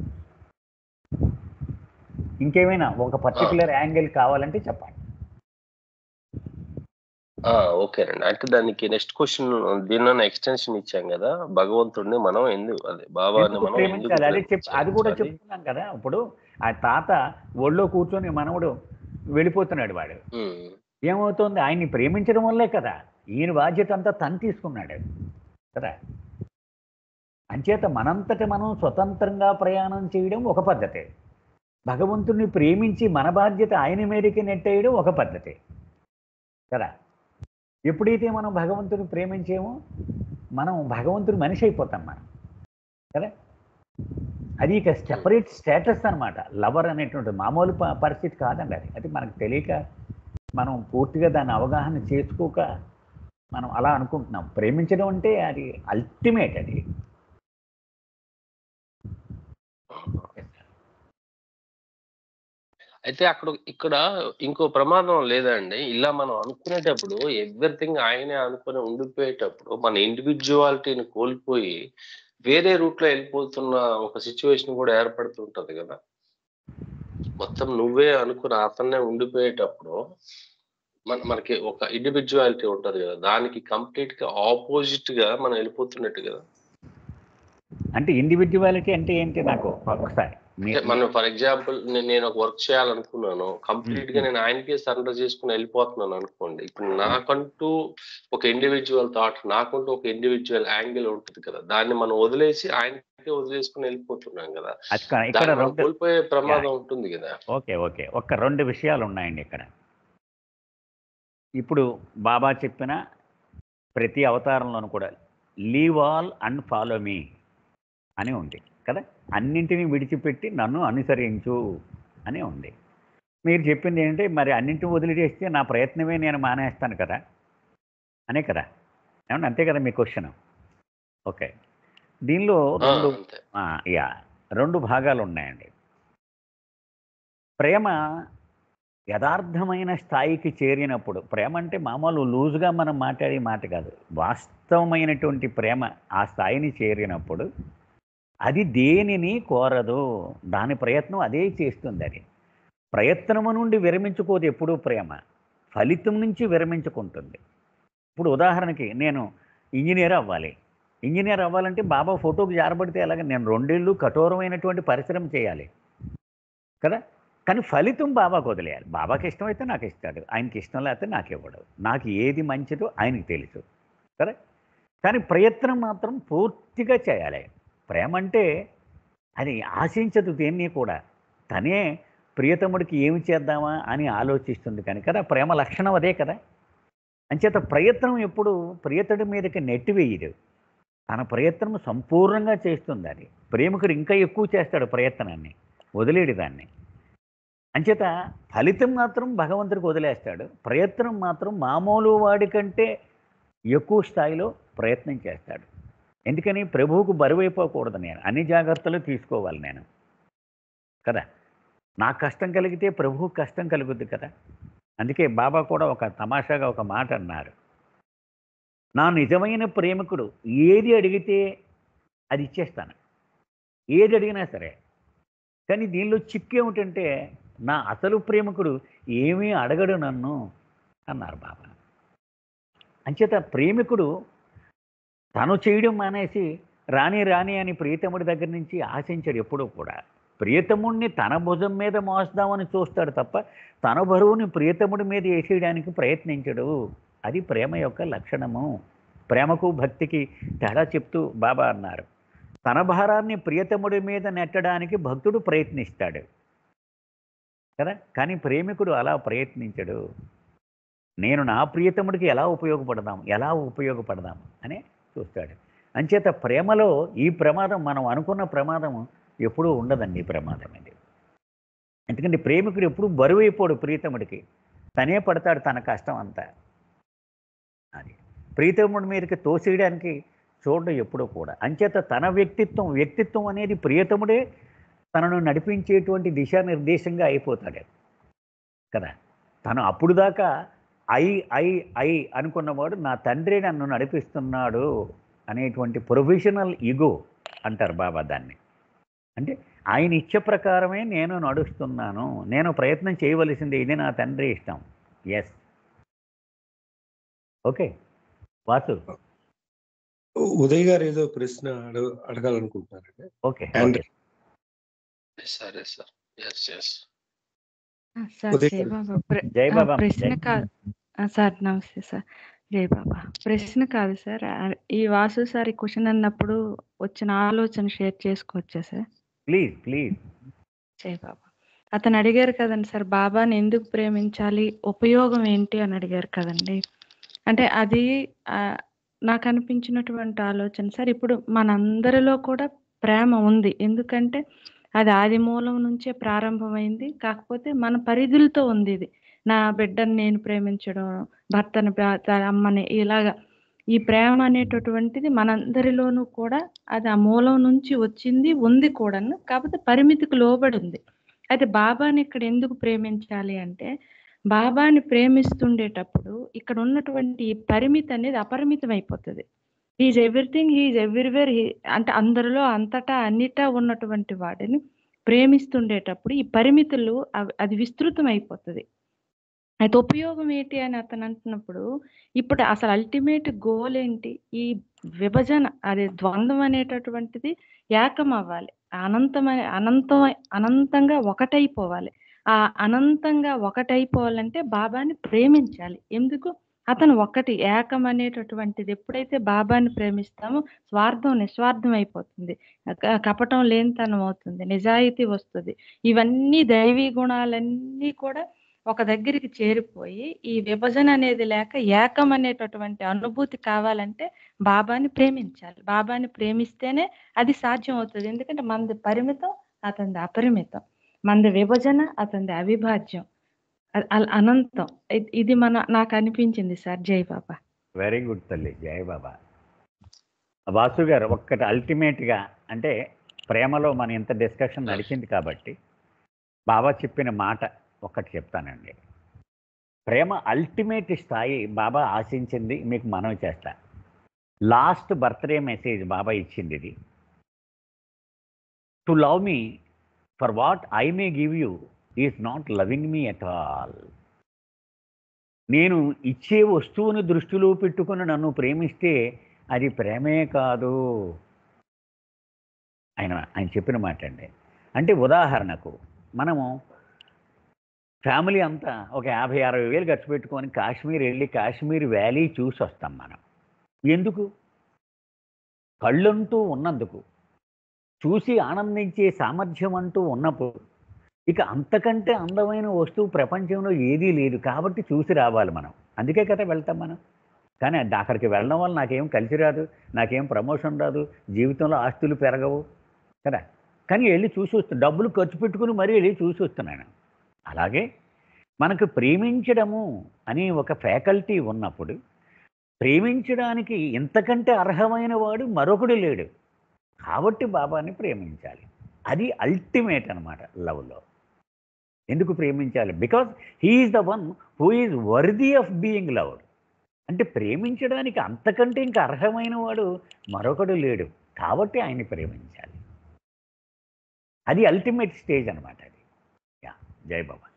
ఇంకేమైనా ఒక పర్టికులర్ యాంగిల్ కావాలంటే చెప్పండి ఆ, ఓకేనండి అంటే దానికి నెక్స్ట్ క్వశ్చన్ దీనిలో ఎక్స్టెన్షన్ ఇచ్చాం కదా భగవంతుడిని మనం ఎందుకు అదే బాబాని ఎందుకు మనం ఎందుకు ప్రేమించాలి అదే చెప్ అది కూడా ప్రేమించాలి? చెప్తున్నాం కదా ఇప్పుడు ఆ తాత ఒళ్ళో కూర్చొని మనవడు వెళ్ళిపోతున్నాడు వాడు ఉమ్, ఏమవుతుంది ఆయన్ని ప్రేమించడం వల్లే కదా ఈయన బాధ్యత అంతా తను తీసుకున్నాడు కదా అంచేత మనంతట మనం స్వతంత్రంగా ప్రయాణం చేయడం ఒక పద్ధతి భగవంతుడిని ప్రేమించి మన బాధ్యత ఆయన మీదకి నెట్టేయడం ఒక పద్ధతి కదా ఎప్పుడైతే మనం భగవంతుని ప్రేమించేమో మనం భగవంతుని మనిషి అయిపోతాం మనం కదా అది ఇక సెపరేట్ స్టేటస్ అన్నమాట లవర్ అనేటువంటి మామూలు ప- పరిస్థితి కాదండి అది అది మనకు తెలియక మనం పూర్తిగా దాన్ని అవగాహన చేసుకోక మనం అలా అనుకుంటున్నాం ప్రేమించడం అంటే అది అల్టిమేట్ అది అయితే అక్కడ ఇక్కడ ఇంకో ప్రమాదం లేదండి ఇలా మనం అనుకునేటప్పుడు ఎవ్రీథింగ్ ఆయనే అనుకుని ఉండిపోయేటప్పుడు మన ఇండివిజువాలిటీని కోల్పోయి వేరే రూట్ లో వెళ్ళిపోతున్న ఒక సిచ్యువేషన్ కూడా ఏర్పడుతుంటది కదా మొత్తం నువ్వే అనుకుని అతన్నే ఉండిపోయేటప్పుడు మన మనకి ఒక ఇండివిజువాలిటీ ఉంటది కదా దానికి కంప్లీట్ గా ఆపోజిట్ గా మనం వెళ్ళిపోతున్నట్టు కదా అంటే ఇండివిజువాలిటీ అంటే ఏంటి నాకు ఒకసారి అంటే మీరు మనం ఫర్ ఎగ్జాంపుల్ నేను ఒక వర్క్ చేయాలనుకున్నాను కంప్లీట్ గా నేను ఆయనకే సరెండర్ చేసుకుని వెళ్ళిపోతున్నాను అనుకోండి ఇప్పుడు నాకంటూ ఒక ఇండివిజువల్ థాట్ నాకంటూ ఒక ఇండివిజువల్ యాంగిల్ ఉంటుంది కదా దాన్ని మనం వదిలేసి ఆయనకే వదిలేసుకుని వెళ్ళిపోతున్నాం కదా అది కా- ఇక్కడ దాన్ని మనం రెండు కోల్పోయే ప్రమాదం ఉంటుంది కదా ఓకే ఓకే ఒక్క రెండు విషయాలు ఉన్నాయండి ఇక్కడ ఇప్పుడు బాబా చెప్పిన ప్రతి అవతారంలోనూ కూడా leave all and follow me అని ఉంది కదా అన్నింటినీ విడిచిపెట్టి నన్ను అనుసరించు అని ఉంది మీరు చెప్పింది ఏంటంటే మరి అన్నింటిని వదిలిచేస్తే నా ప్రయత్నమే నేను మానేస్తాను కదా అనే కదా ఏమన్నా అంతే కదా మీ క్వశ్చన్ ఓకే దీనిలో ఆ, రెండు అంతే ఆ, యా రెండు భాగాలు ఉన్నాయండి ప్రేమ యథార్థమైన స్థాయికి చేరినప్పుడు ప్రేమ అంటే మామూలు లూజుగా మనం మాట్లాడే మాట కాదు వాస్తవమైనటువంటి ప్రేమ ఆ స్థాయిని చేరినప్పుడు అది దేనిని కోరదు దాని ప్రయత్నం అదే చేస్తుంది అది ప్రయత్నము నుండి విరమించుకోదు ఎప్పుడూ ప్రేమ ఫలితం నుంచి విరమించుకుంటుంది ఇప్పుడు ఉదాహరణకి నేను ఇంజనీర్ అవ్వాలి ఇంజనీర్ అవ్వాలంటే బాబా ఫోటోకి జారబడితే ఎలాగ నేను రెండేళ్ళు కఠోరమైనటువంటి పరిశ్రమ చేయాలి కదా కానీ ఫలితం బాబాకు వదిలేయాలి బాబాకి ఇష్టమైతే నాకు ఇస్తాడు ఆయనకి ఇష్టం లేకపోతే నాకు ఇవ్వడు నాకు ఏది మంచిదో ఆయనకి తెలుసు కదా కానీ ప్రయత్నం మాత్రం పూర్తిగా చేయాలి ప్రేమ అంటే అది ఆశించదు దేన్ని కూడా తనే ప్రియతముడికి ఏమి చేద్దామా అని ఆలోచిస్తుంది కానీ కదా ప్రేమ లక్షణం అదే కదా అంచేత ప్రయత్నం ఎప్పుడు ప్రియతుడి మీదకి నెట్టివేయదు తన ప్రయత్నం సంపూర్ణంగా చేస్తుంది అది ప్రేమికుడు ఇంకా ఎక్కువ చేస్తాడు ప్రయత్నాన్ని వదిలేడు దాన్ని అంచేత ఫలితం మాత్రం భగవంతుడికి వదిలేస్తాడు ప్రయత్నం మాత్రం మామూలు వాడి కంటే ఎక్కువ స్థాయిలో ప్రయత్నం చేస్తాడు ఎందుకని ప్రభువుకు బరువైపోకూడదు నేను అన్ని జాగ్రత్తలు తీసుకోవాలి నేను కదా నాకు కష్టం కలిగితే ప్రభువుకు కష్టం కలుగుద్ది కదా అందుకే బాబా కూడా ఒక తమాషాగా ఒక మాట అన్నారు నా నిజమైన ప్రేమికుడు ఏది అడిగితే అది ఇచ్చేస్తాను ఏది అడిగినా సరే కానీ దీనిలో చిక్కు ఏమిటంటే నా అసలు ప్రేమికుడు ఏమీ అడగడు నన్ను అన్నారు బాబా అంచేత ప్రేమికుడు తను చేయడం మానేసి రాని రాని అని ప్రియతముడి దగ్గర నుంచి ఆశించాడు ఎప్పుడూ కూడా ప్రియతముడిని తన భుజం మీద మోస్తామని చూస్తాడు తప్ప తన బరువుని ప్రియతముడి మీద వేసేయడానికి ప్రయత్నించడు అది ప్రేమ యొక్క లక్షణము ప్రేమకు భక్తికి తేడా చెప్తూ బాబా అన్నారు తన భారాన్ని ప్రియతముడి మీద నెట్టడానికి భక్తుడు ప్రయత్నిస్తాడు కదా కానీ ప్రేమికుడు అలా ప్రయత్నించడు నేను నా ప్రియతముడికి ఎలా ఉపయోగపడదాం ఎలా ఉపయోగపడదాం అని చూస్తాడు అంచేత ప్రేమలో ఈ ప్రమాదం మనం అనుకున్న ప్రమాదం ఎప్పుడూ ఉండదండి ఈ ప్రమాదం ఇది ఎందుకంటే ప్రేమికుడు ఎప్పుడు బరువైపోడు ప్రీతముడికి తనే పడతాడు తన కష్టం అంతా అది ప్రీతముడి మీదకి తోసేయడానికి చూడడం ఎప్పుడూ కూడా అంచేత తన వ్యక్తిత్వం వ్యక్తిత్వం అనేది ప్రియతముడే తనను నడిపించేటువంటి దిశానిర్దేశంగా అయిపోతాడు కదా తను అప్పుడు దాకా ఐ ఐ ఐ అనుకున్నవాడు నా తండ్రి నన్ను నడిపిస్తున్నాడు అనేటువంటి ప్రొఫెషనల్ ఈగో అంటారు బాబా దాన్ని అంటే ఆయన ఇచ్చ ప్రకారమే నేను నడుస్తున్నాను నేను ప్రయత్నం చేయవలసింది ఇది నా తండ్రి ఇష్టం ఎస్ ఓకే వాసు ఉదయ్ గారు ఏదో ప్రశ్న అడగ అడగాలనుకుంటున్నారండి ఓకే And- ఓకే సరే సార్ ఎస్ ఎస్ ఆ, సార్ ఉదయ్ జై గారు. బాబా ప్ర- జై ఆ, బాబా ప్రశ్న జై కాదు ఆ, సార్ నమస్తే సార్ జై బాబా ప్రశ్న కాదు సార్ ఆ, ఈ వాసు సార్ ఈ క్వశ్చన్ అన్నప్పుడు వచ్చిన ఆలోచన షేర్ చేసుకోవచ్చా సార్ ప్లీజ్ ప్లీజ్ జై బాబా అతను అడిగారు కదండి సార్ బాబాని ఎందుకు ప్రేమించాలి ఉపయోగం ఏంటి అని అడిగారు కదండి అంటే అది ఆహ్, నాకు అనిపించినటువంటి ఆలోచన సార్ ఇప్పుడు మనందరిలో కూడా ప్రేమ ఉంది. ఎందుకంటే అది ఆది మూలం నుంచే ప్రారంభమైంది. కాకపోతే మన పరిధులతో ఉంది ఇది. నా బిడ్డని నేను ప్రేమించడం, భర్తని భర్త అమ్మని ఇలాగ ఈ ప్రేమ అనేటటువంటిది మనందరిలోనూ కూడా అది ఆ మూలం నుంచి వచ్చింది, ఉంది కూడాను. కాకపోతే పరిమితికి లోబడి ఉంది. అయితే బాబాని ఇక్కడ ఎందుకు ప్రేమించాలి అంటే, బాబాని ప్రేమిస్తుండేటప్పుడు ఇక్కడ ఉన్నటువంటి ఈ పరిమితి అనేది అపరిమితం అయిపోతది. He is everything, he is everywhere he అంటే అందరిలో అంతటా అన్నిటా ఉన్నటువంటి వాడిని ప్రేమిస్తుండేటప్పుడు ఈ పరిమితులు అవి అది విస్తృతం అయిపోతది. అయితే ఉపయోగం ఏంటి అని అతను అంటున్నప్పుడు, ఇప్పుడు అసలు అల్టిమేట్ గోల్ ఏంటి? ఈ విభజన అదే ద్వంద్వం అనేటటువంటిది ఏకం అవ్వాలి. అనంతమై అనంతమై అనంతంగా ఒకటైపోవాలి. ఆ అనంతంగా ఒకటైపోవాలంటే బాబాని ప్రేమించాలి. ఎందుకు? అతను ఒక్కటి ఏకం అనేటటువంటిది ఎప్పుడైతే బాబాని ప్రేమిస్తామో స్వార్థం నిస్వార్థం అయిపోతుంది. క కపటం లేనితనం అవుతుంది. నిజాయితీ వస్తది. ఇవన్నీ దైవీ గుణాలన్నీ కూడా ఒక దగ్గరికి చేరిపోయి, ఈ విభజన అనేది లేక ఏకం అనేటటువంటి అనుభూతి కావాలంటే బాబాని ప్రేమించాలి. బాబాని ప్రేమిస్తేనే అది సాధ్యం అవుతది. ఎందుకంటే మనది పరిమితం, అతనిది అపరిమితం. మనది విభజన, అతనిది అవిభాజ్యం. అ- అల్ అనంతం ఇ- ఇది మన నాకు అనిపించింది సార్ జై బాబా వెరీ గుడ్ తల్లి జయ బాబా వాసు గారు ఒక్కటి అల్టిమేట్గా అంటే ప్రేమలో మన ఇంత డిస్కషన్ నడిచింది కాబట్టి బాబా చెప్పిన మాట ఒక్కటి చెప్తానండి ప్రేమ అల్టిమేట్ స్థాయి బాబా ఆశించింది మీకు మనవి చేస్తా లాస్ట్ బర్త్డే మెసేజ్ బాబా ఇచ్చింది ఇది to love me for what I may give you is not loving me at all నేను ఇచ్చే వస్తువుని దృష్టిలో పెట్టుకుని నన్ను ప్రేమిస్తే అది ప్రేమే కాదు ఆయన ఆయన చెప్పిన మాట అండి అంటే ఉదాహరణకు మనము ఫ్యామిలీ అంతా ఒక యాభై అరవై వేలు ఖర్చు పెట్టుకొని కాశ్మీర్ వెళ్ళి కాశ్మీర్ వ్యాలీ చూసి వస్తాం మనం ఎందుకు కళ్ళంటూ ఉన్నందుకు చూసి ఆనందించే సామర్థ్యం అంటూ ఉన్నప్పుడు ఇక అంతకంటే అందమైన వస్తువు ప్రపంచంలో ఏదీ లేదు కాబట్టి చూసి రావాలి మనం అందుకే కదా వెళ్తాం మనం కానీ అది అక్కడికి వెళ్ళడం వల్ల నాకేం కలిసి రాదు నాకేం ప్రమోషన్ రాదు జీవితంలో ఆస్తులు పెరగవు కదా కానీ వెళ్ళి చూసి వస్తాను డబ్బులు ఖర్చు పెట్టుకుని మరీ వెళ్ళి చూసి వస్తున్నాను అలాగే మనకు ప్రేమించడము అనే ఒక ఫ్యాకల్టీ ఉన్నప్పుడు ప్రేమించడానికి ఇంతకంటే అర్హమైన వాడు మరొకడు లేడు కాబట్టి బాబాని ప్రేమించాలి అది అల్టిమేట్ అనమాట లవ్లో ఎందుకు ప్రేమించాలి because he is the one who is worthy of being loved అంటే ప్రేమించడానికి అంతకంటే ఇంకా అర్హమైన వాడు మరొకడు లేడు కాబట్టి ఆయన్ని ప్రేమించాలి అది అల్టిమేట్ స్టేజ్ అనమాట అది యా జై బాబా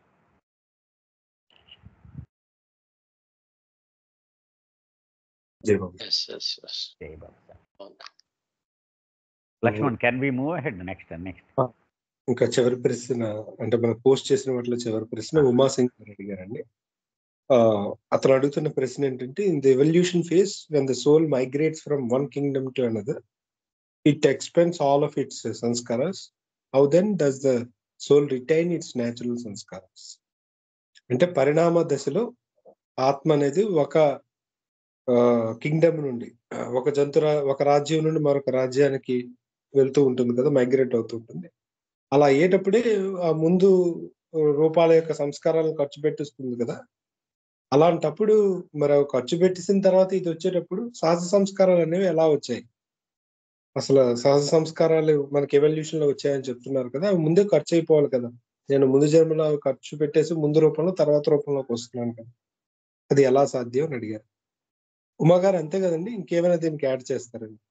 జై బాబు ఎస్ ఎస్ ఎస్ జై Baba Lakshman can we move ahead next next ఇంకా చివరి ప్రశ్న అంటే మనం పోస్ట్ చేసిన వాటిలో చివరి ప్రశ్న ఉమాసింగ్ గారు అడిగారండి ఆ, అతను అడుగుతున్న ప్రశ్న ఏంటంటే in the evolution phase when the soul migrates from one kingdom to another it expends all of its sanskaras how then does the soul retain its natural sanskaras అంటే పరిణామ దశలో ఆత్మ అనేది ఒక కింగ్డమ్ నుండి ఆ, ఒక జంతు రా- ఒక రాజ్యం నుండి మరొక రాజ్యానికి వెళ్తూ ఉంటుంది కదా మైగ్రేట్ అవుతూ ఉంటుంది అలా అయ్యేటప్పుడే ఆ ముందు రూపాల యొక్క సంస్కారాలను ఖర్చు పెట్టిస్తుంది కదా అలాంటప్పుడు మరి అవి ఖర్చు పెట్టేసిన తర్వాత ఇది వచ్చేటప్పుడు సహజ సంస్కారాలు అనేవి ఎలా వచ్చాయి అసలు సహజ సంస్కారాలు మనకి ఎవల్యూషన్ లో వచ్చాయని చెప్తున్నారు కదా అవి ముందే ఖర్చు అయిపోవాలి కదా నేను ముందు జన్మలో అవి ఖర్చు పెట్టేసి ముందు రూపంలో తర్వాత రూపంలోకి వస్తున్నాను కదా అది ఎలా సాధ్యం అని అడిగారు ఉమా గారు అంతే కదండి ఇంకేమైనా దీనికి యాడ్ చేస్తారండి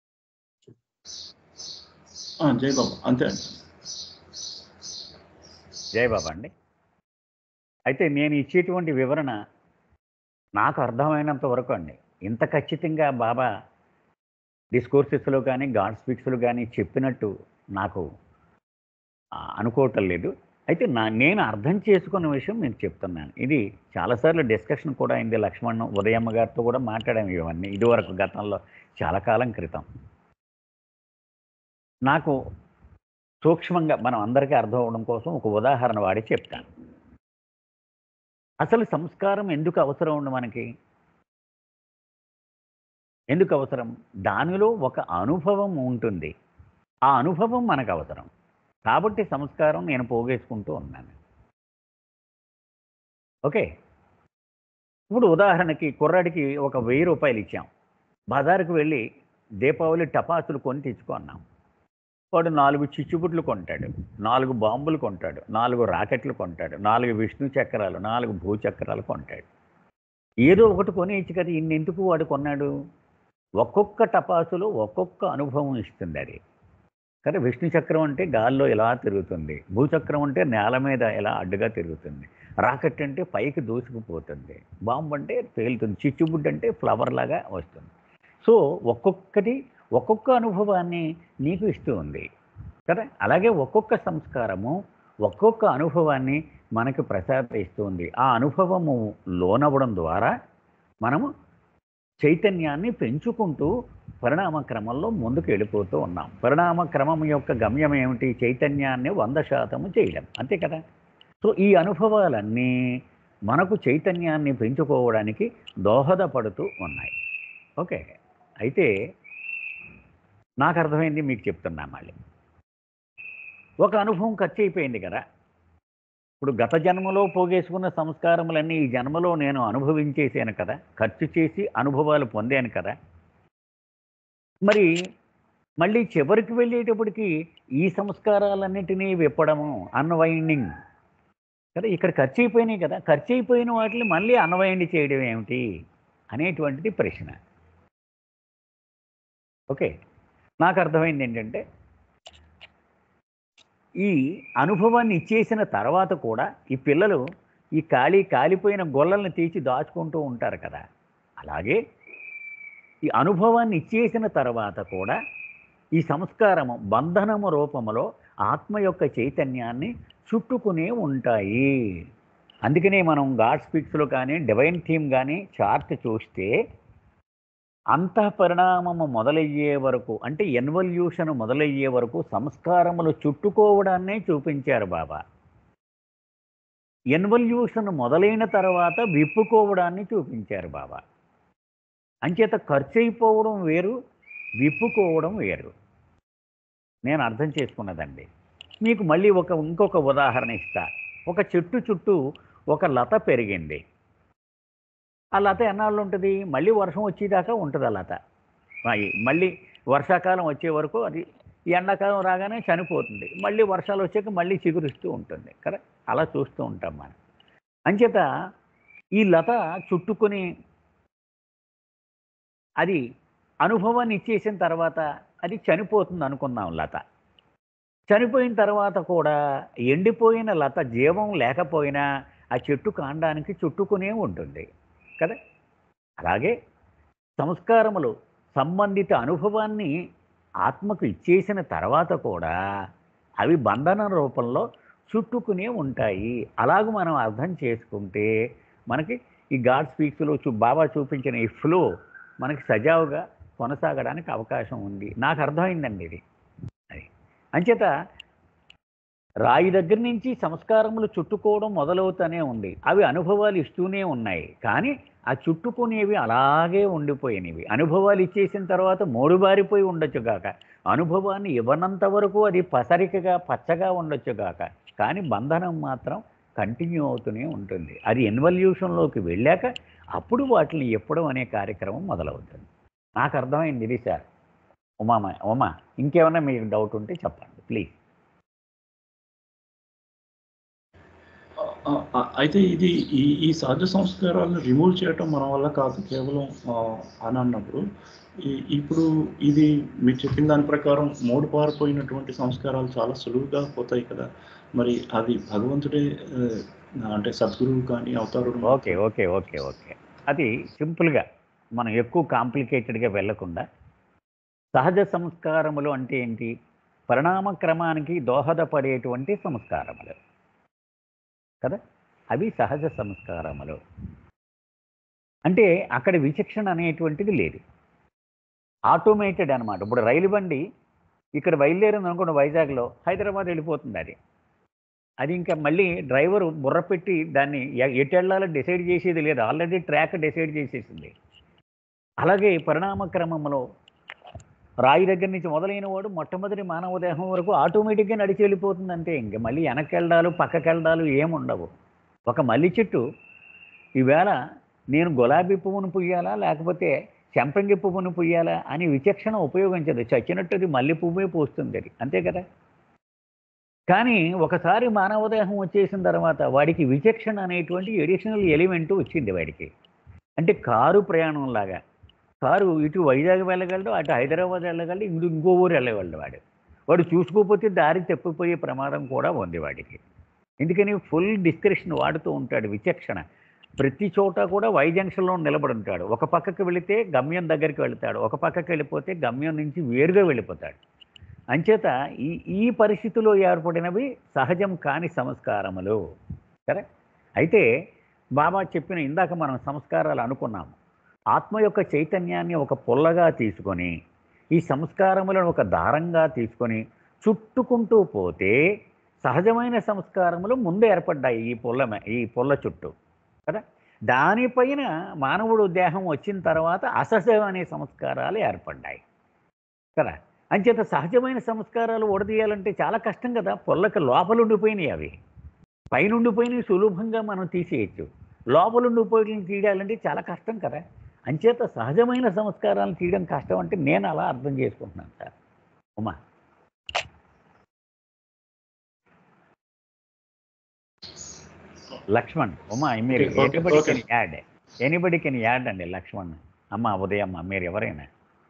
ఆ, జై బాబా అంతే అండి జై బాబా అండి అయితే నేను ఇచ్చేటువంటి వివరణ నాకు అర్థమైనంత వరకు అండి ఇంత ఖచ్చితంగా బాబా డిస్కోర్సెస్లో కానీ గాడ్ స్పీక్స్లో కానీ చెప్పినట్టు నాకు ఆ, అనుకోవటం లేదు అయితే నా నేను అర్థం చేసుకున్న విషయం నేను చెప్తున్నాను ఇది చాలాసార్లు డిస్కషన్ కూడా అయింది లక్ష్మణ్ ఉదయమ్మ గారితో కూడా మాట్లాడాము ఇవన్నీ ఇదివరకు గతంలో చాలా కాలం క్రితం నాకు సూక్ష్మంగా మనం అందరికీ అర్థం అవడం కోసం ఒక ఉదాహరణ వాడి చెప్తాను అసలు సంస్కారం ఎందుకు అవసరం ఉంది మనకి ఎందుకు అవసరం దానిలో ఒక అనుభవం ఉంటుంది ఆ అనుభవం మనకు అవసరం కాబట్టి సంస్కారం నేను పోగేసుకుంటూ ఉన్నాను ఓకే ఇప్పుడు ఉదాహరణకి కుర్రాడికి ఒక వెయ్యి రూపాయలు ఇచ్చాం బజారుకు వెళ్ళి దీపావళి టపాసులు కొని తెచ్చుకున్నాం వాడు నాలుగు చిచ్చుబుట్లు కొంటాడు నాలుగు బాంబులు కొంటాడు నాలుగు రాకెట్లు కొంటాడు నాలుగు విష్ణు చక్రాలు నాలుగు భూచక్రాలు కొంటాడు ఏదో ఒకటి కొనేయచ్చు కదా ఇన్నెందుకు వాడు కొన్నాడు ఒక్కొక్క టపాసులో ఒక్కొక్క అనుభవం ఇస్తుంది అది కదా విష్ణు చక్రం అంటే గాల్లో ఇలా తిరుగుతుంది భూచక్రం అంటే నేల మీద ఇలా అడ్డుగా తిరుగుతుంది రాకెట్ అంటే పైకి దూసుకుపోతుంది బాంబు అంటే తేలుతుంది చిచ్చుబుడ్డు అంటే ఫ్లవర్ లాగా వస్తుంది సో ఒక్కొక్కటి ఒక్కొక్క అనుభవాన్ని నీకు ఇస్తూ ఉంది కదా అలాగే ఒక్కొక్క సంస్కారము ఒక్కొక్క అనుభవాన్ని మనకు ప్రసాదిస్తుంది ఆ అనుభవము లోనవ్వడం ద్వారా మనము చైతన్యాన్ని పెంచుకుంటూ పరిణామ క్రమంలో ముందుకు వెళ్ళిపోతూ ఉన్నాం పరిణామ క్రమం యొక్క గమ్యం ఏమిటి చైతన్యాన్ని వంద శాతము చేయడం అంతే కదా సో ఈ అనుభవాలన్నీ మనకు చైతన్యాన్ని పెంచుకోవడానికి దోహదపడుతూ ఉన్నాయి ఓకే అయితే నాకు అర్థమైంది మీకు చెప్తున్నా మళ్ళీ ఒక అనుభవం ఖర్చు అయిపోయింది కదా ఇప్పుడు గత జన్మలో పోగేసుకున్న సంస్కారములన్నీ ఈ జన్మలో నేను అనుభవించేసాను కదా ఖర్చు చేసి అనుభవాలు పొందాను కదా మరి మళ్ళీ చివరికి వెళ్ళేటప్పటికి ఈ సంస్కారాలన్నిటినీ విప్పడము అన్వైండింగ్ కదా ఇక్కడ ఖర్చు అయిపోయినాయి కదా ఖర్చు అయిపోయిన వాటిని మళ్ళీ అన్వైండ్ చేయడం ఏమిటి అనేటువంటిది ప్రశ్న ఓకే నాకు అర్థమైంది ఏంటంటే ఈ అనుభవాన్ని ఇచ్చేసిన తర్వాత కూడా ఈ పిల్లలు ఈ ఖాళీ కాలిపోయిన గొల్లల్ని తీసి దాచుకుంటూ ఉంటారు కదా అలాగే ఈ అనుభవాన్ని ఇచ్చేసిన తర్వాత కూడా ఈ సంస్కారము బంధనము రూపములో ఆత్మ యొక్క చైతన్యాన్ని చుట్టుకునే ఉంటాయి అందుకనే మనం గాడ్ స్పీక్స్లో కానీ డివైన్ థీమ్ కానీ చార్ట్ చూస్తే అంతఃపరిణామము మొదలయ్యే వరకు అంటే ఎన్వల్యూషన్ మొదలయ్యే వరకు సంస్కారములు చుట్టుకోవడాన్నే చూపించారు బాబా ఎన్వల్యూషన్ మొదలైన తర్వాత విప్పుకోవడాన్ని చూపించారు బాబా అంచేత ఖర్చు అయిపోవడం వేరు విప్పుకోవడం వేరు నేను అర్థం చేసుకున్నదండి మీకు మళ్ళీ ఒక ఇంకొక ఉదాహరణ ఇస్తా ఒక చెట్టు చుట్టూ ఒక లత పెరిగింది ఆ లత ఎన్నాళ్ళు ఉంటుంది మళ్ళీ వర్షం వచ్చేదాకా ఉంటుంది ఆ లత మరి మళ్ళీ వర్షాకాలం వచ్చే వరకు అది ఈ ఎండాకాలం రాగానే చనిపోతుంది మళ్ళీ వర్షాలు వచ్చాక మళ్ళీ చిగురిస్తూ ఉంటుంది కదా అలా చూస్తూ ఉంటాం మనం అంచేత ఈ లత చుట్టుకొని అది అనుభవాన్ని ఇచ్చేసిన తర్వాత అది చనిపోతుంది అనుకుందాం లత చనిపోయిన తర్వాత కూడా ఎండిపోయిన లత జీవం లేకపోయినా ఆ చెట్టు కాండానికి చుట్టుకునే ఉంటుంది కదా అలాగే సంస్కారములు సంబంధిత అనుభవాన్ని ఆత్మకు ఇచ్చేసిన తర్వాత కూడా అవి బంధన రూపంలో చుట్టుకునే ఉంటాయి అలాగ మనం అర్థం చేసుకుంటే మనకి ఈ గాడ్ స్పీక్స్లో చూ బాబా చూపించిన ఈ ఫ్లో మనకి సజావుగా కొనసాగడానికి అవకాశం ఉంది నాకు అర్థమైందండి ఇది అది అంచేత రాయి దగ్గర నుంచి సంస్కారములు చుట్టుకోవడం మొదలవుతూనే ఉంది అవి అనుభవాలు ఇస్తూనే ఉన్నాయి కానీ ఆ చుట్టుకునేవి అలాగే ఉండిపోయినవి అనుభవాలు ఇచ్చేసిన తర్వాత మూడుబారిపోయి ఉండొచ్చు గాక అనుభవాన్ని ఇవ్వనంత వరకు అది పసరికగా పచ్చగా ఉండొచ్చు గాక కానీ బంధనం మాత్రం కంటిన్యూ అవుతూనే ఉంటుంది అది ఇన్వల్యూషన్లోకి వెళ్ళాక అప్పుడు వాటిని ఎప్పడం అనే కార్యక్రమం మొదలవుతుంది నాకు అర్థమైంది ఇది సార్ ఉమా ఉమా ఇంకేమైనా మీకు డౌట్ ఉంటే చెప్పండి ప్లీజ్ ఆ, ఆ, అయితే ఇది ఈ ఈ సహజ సంస్కారాలను రిమూవ్ చేయటం మన వల్ల కాదు కేవలం ఆ, అని అన్నప్పుడు ఈ- ఇప్పుడు ఇది మీరు చెప్పిన దాని ప్రకారం మూడు పారిపోయినటువంటి సంస్కారాలు చాలా సులువుగా పోతాయి కదా మరి అది భగవంతుడే ఆ, అంటే సద్గురువు కానీ అవతారుడు ఓకే ఓకే ఓకే ఓకే అది సింపుల్గా మనం ఎక్కువ కాంప్లికేటెడ్గా వెళ్ళకుండా సహజ సంస్కారములు అంటే ఏంటి పరిణామ క్రమానికి దోహదపడేటువంటి సంస్కారములు కదా అవి సహజ సంస్కారములు అంటే అక్కడ విచక్షణ అనేటువంటిది లేదు ఆటోమేటెడ్ అనమాట ఇప్పుడు రైలు బండి ఇక్కడ బయలుదేరింది అనుకోండి వైజాగ్లో హైదరాబాద్ వెళ్ళిపోతుంది అది అది ఇంకా మళ్ళీ డ్రైవరు బుర్ర పెట్టి దాన్ని ఎ- ఎటు వెళ్ళాలో డిసైడ్ చేసేది లేదు ఆల్రెడీ ట్రాక్ డిసైడ్ చేసేసింది అలాగే పరిణామ క్రమంలో రాయి దగ్గర నుంచి మొదలైన వాడు మొట్టమొదటి మానవ దేహం వరకు ఆటోమేటిక్గా నడిచి వెళ్ళిపోతుంది అంతే ఇంక మళ్ళీ వెనక్కి వెళ్ళడాలు పక్కకి వెళ్ళడాలు ఏముండవు ఒక మల్లి చెట్టు ఈవేళ నేను గులాబీ పువ్వును పుయ్యాలా లేకపోతే చెంపంగి పువ్వును పుయ్యాలా అని విచక్షణ ఉపయోగించదు చచ్చినట్టు అది మల్లె పువ్వే పూస్తుంది అది అంతే కదా కానీ ఒకసారి మానవదేహం వచ్చేసిన తర్వాత వాడికి విచక్షణ అనేటువంటి ఎడిషనల్ ఎలిమెంట్ వచ్చింది వాడికి అంటే కారు ప్రయాణం లాగా కారు ఇటు వైజాగ్ వెళ్ళగలడు అటు హైదరాబాద్ వెళ్ళగలడు ఇంకో ఇంకో ఊరు వెళ్ళగలడు వాడు వాడు చూసుకోకపోతే దారి తప్పిపోయే ప్రమాదం కూడా ఉంది వాడికి ఎందుకని ఫుల్ డిస్క్రిప్షన్ వాడుతూ ఉంటాడు విచక్షణ ప్రతి చోట కూడా వై జంక్షన్లో నిలబడి ఉంటాడు ఒక పక్కకి వెళితే గమ్యం దగ్గరికి వెళతాడు ఒక పక్కకి వెళ్ళిపోతే గమ్యం నుంచి వేరుగా వెళ్ళిపోతాడు అంచేత ఈ ఈ పరిస్థితిలో ఏర్పడినవి సహజం కాని సంస్కారములు సరే అయితే బాబా చెప్పిన ఇందాక మనం సంస్కారాలు అనుకున్నాము ఆత్మ యొక్క చైతన్యాన్ని ఒక పుల్లగా తీసుకొని ఈ సంస్కారములను ఒక దారంగా తీసుకొని చుట్టుకుంటూ పోతే సహజమైన సంస్కారములు ముందు ఏర్పడ్డాయి ఈ పుల్ల మే- ఈ పుల్ల చుట్టూ కదా దానిపైన మానవుడు దేహం వచ్చిన తర్వాత అసహజమైన సంస్కారాలు ఏర్పడ్డాయి కదా అంచేత సహజమైన సంస్కారాలు ఉడదీయాలంటే చాలా కష్టం కదా పొల్లకి లోపలుండిపోయినాయి అవి పైనుండిపోయినవి సులభంగా మనం తీసేయచ్చు లోపలుండిపోయిన తీయాలంటే చాలా కష్టం కదా అంచేత సహజమైన సంస్కారాలను తీయడం కష్టం అంటే నేను అలా అర్థం చేసుకుంటున్నాను సార్ ఉమా లక్ష్మణ్ ఉమా మీరు Okay, okay, anybody okay. Can add anybody can add అండి లక్ష్మణ్ అమ్మ ఉదయమ్మ మీరు ఎవరైనా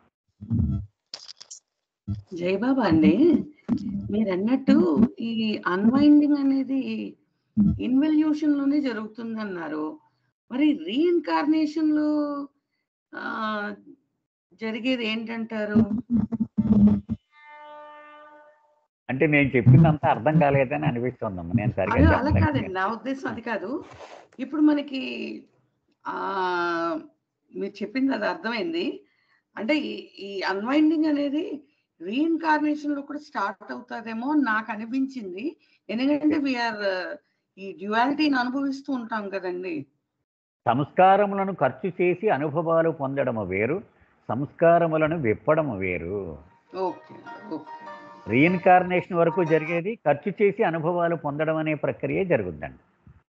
జయబాబా అండి మీరు అన్నట్టు ఈ అన్వైండింగ్ అనేది ఇన్వల్యూషన్ లోనే జరుగుతుంది అన్నారు మరి రీఇన్కార్నేషన్ లో ఆ, జరిగేది ఏంటంటారు అంటే నేను చెప్పిందంతా అర్థం కాలేదని అనిపిస్తుందమ్మా నేను సరిగ్గా అదే అలా చెప్పలేకపోయాను. కాదండి నా ఉద్దేశం అది కాదు ఇప్పుడు మనకి ఆ మీరు చెప్పింది అది అర్థమైంది అంటే ఈ- ఈ అన్వైండింగ్ అనేది రీఇన్కార్నేషన్ లో కూడా స్టార్ట్ అవుతుందేమో అని నాకు అనిపించింది ఎందుకంటే వీఆర్ ఈ డ్యువాలిటీని అనుభవిస్తూ ఉంటాం కదండి సంస్కారములను ఖర్చు చేసి అనుభవాలు పొందడము వేరు సంస్కారములను విప్పడము వేరు ఓకే ఓకే రీఇన్కార్నేషన్ వరకు జరిగేది ఖర్చు చేసి అనుభవాలు పొందడం అనే ప్రక్రియ జరుగుద్దండి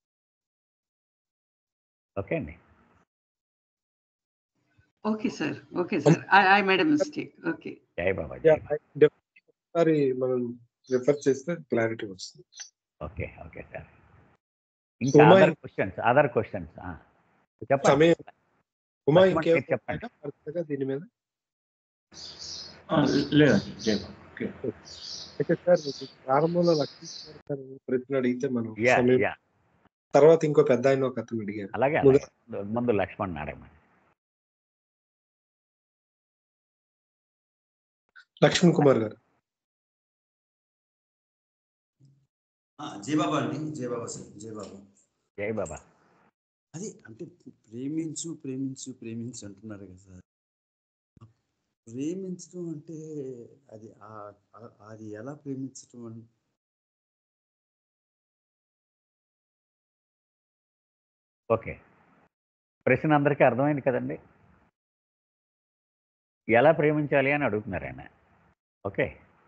ఓకే అండి okay sir okay sir I made mistake okay జై బాబా జై బాబా. ఒకసారి మనం రిఫర్ చేస్తే క్లారిటీ వస్తుంది ఓకే ఓకే సార్ ఇంకా Uma- other questions other questions చెప్పండి సమయం ఉమా లక్ష్మణ్ ఇంకేం మీరు చెప్పండి వరుసగా దీని మీద ఆ, లేదండి జయబాబు ఓకే అయితే సార్ మీకు ప్రారంభంలో లక్ష్మీశ్వర గారు ప్రశ్న అడిగితే మనం యా సమయం యా తర్వాత ఇంకో పెద్ద ఆయన ఒక అతను అడిగారు అలాగే ముందు- అలాగే ముందు లక్ష్మణ్ అడగమని లక్ష్మణ్ కుమార్ గారు ఆ, జయబాబా అండి జయబాబా సార్ జయబాబా జై బాబా అది అంటే ప్రేమించు ప్రేమించు ప్రేమించు అంటున్నారు కదా సార్ ప్రేమించడం అంటే అది ఆ- ఆ- అది ఎలా ప్రేమించడం అని ఓకే ప్రశ్న అందరికీ అర్థమైంది కదండి ఎలా ప్రేమించాలి అని అడుగుతున్నారు ఆయన ఓకే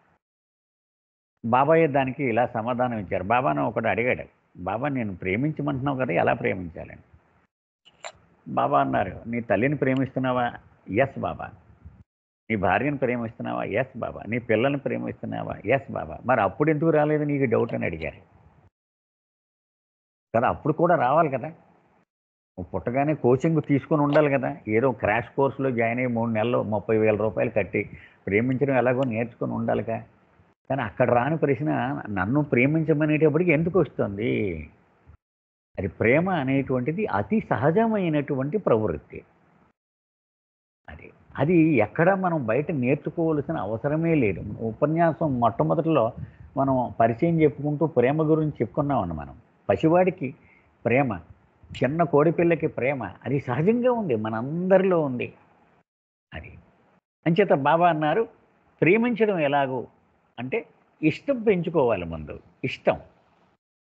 బాబాయ్ దానికి ఇలా సమాధానం ఇచ్చారు బాబాను ఒకడు అడిగాడు బాబా నేను ప్రేమించమంటున్నావు కదా ఎలా ప్రేమించాలని బాబా అన్నారు నీ తల్లిని ప్రేమిస్తున్నావా ఎస్ బాబా నీ భార్యను ప్రేమిస్తున్నావా ఎస్ బాబా నీ పిల్లల్ని ప్రేమిస్తున్నావా ఎస్ బాబా మరి అప్పుడు ఎందుకు రాలేదు నీకు డౌట్ అని అడిగారు కదా అప్పుడు కూడా రావాలి కదా నువ్వు పుట్టగానే కోచింగ్ తీసుకొని ఉండాలి కదా ఏదో క్రాష్ కోర్సులో జాయిన్ అయ్యి మూడు నెలలు ముప్పై వేల రూపాయలు కట్టి ప్రేమించడం ఎలాగో నేర్చుకొని ఉండాలిగా కానీ అక్కడ రాని ప్రశ్న నన్ను ప్రేమించమనేటప్పటికి ఎందుకు వస్తుంది అది ప్రేమ అనేటువంటిది అతి సహజమైనటువంటి ప్రవృత్తి అది అది ఎక్కడ మనం బయట నేర్చుకోవాల్సిన అవసరమే లేదు ఉపన్యాసం మొట్టమొదటిలో మనం పరిచయం చెప్పుకుంటూ ప్రేమ గురించి చెప్పుకున్నామండి మనం పసివాడికి ప్రేమ చిన్న కోడిపిల్లకి ప్రేమ అది సహజంగా ఉంది మనందరిలో ఉంది అది అంచేత బాబా అన్నారు ప్రేమించడం ఎలాగో అంటే ఇష్టం పెంచుకోవాలి ముందు ఇష్టం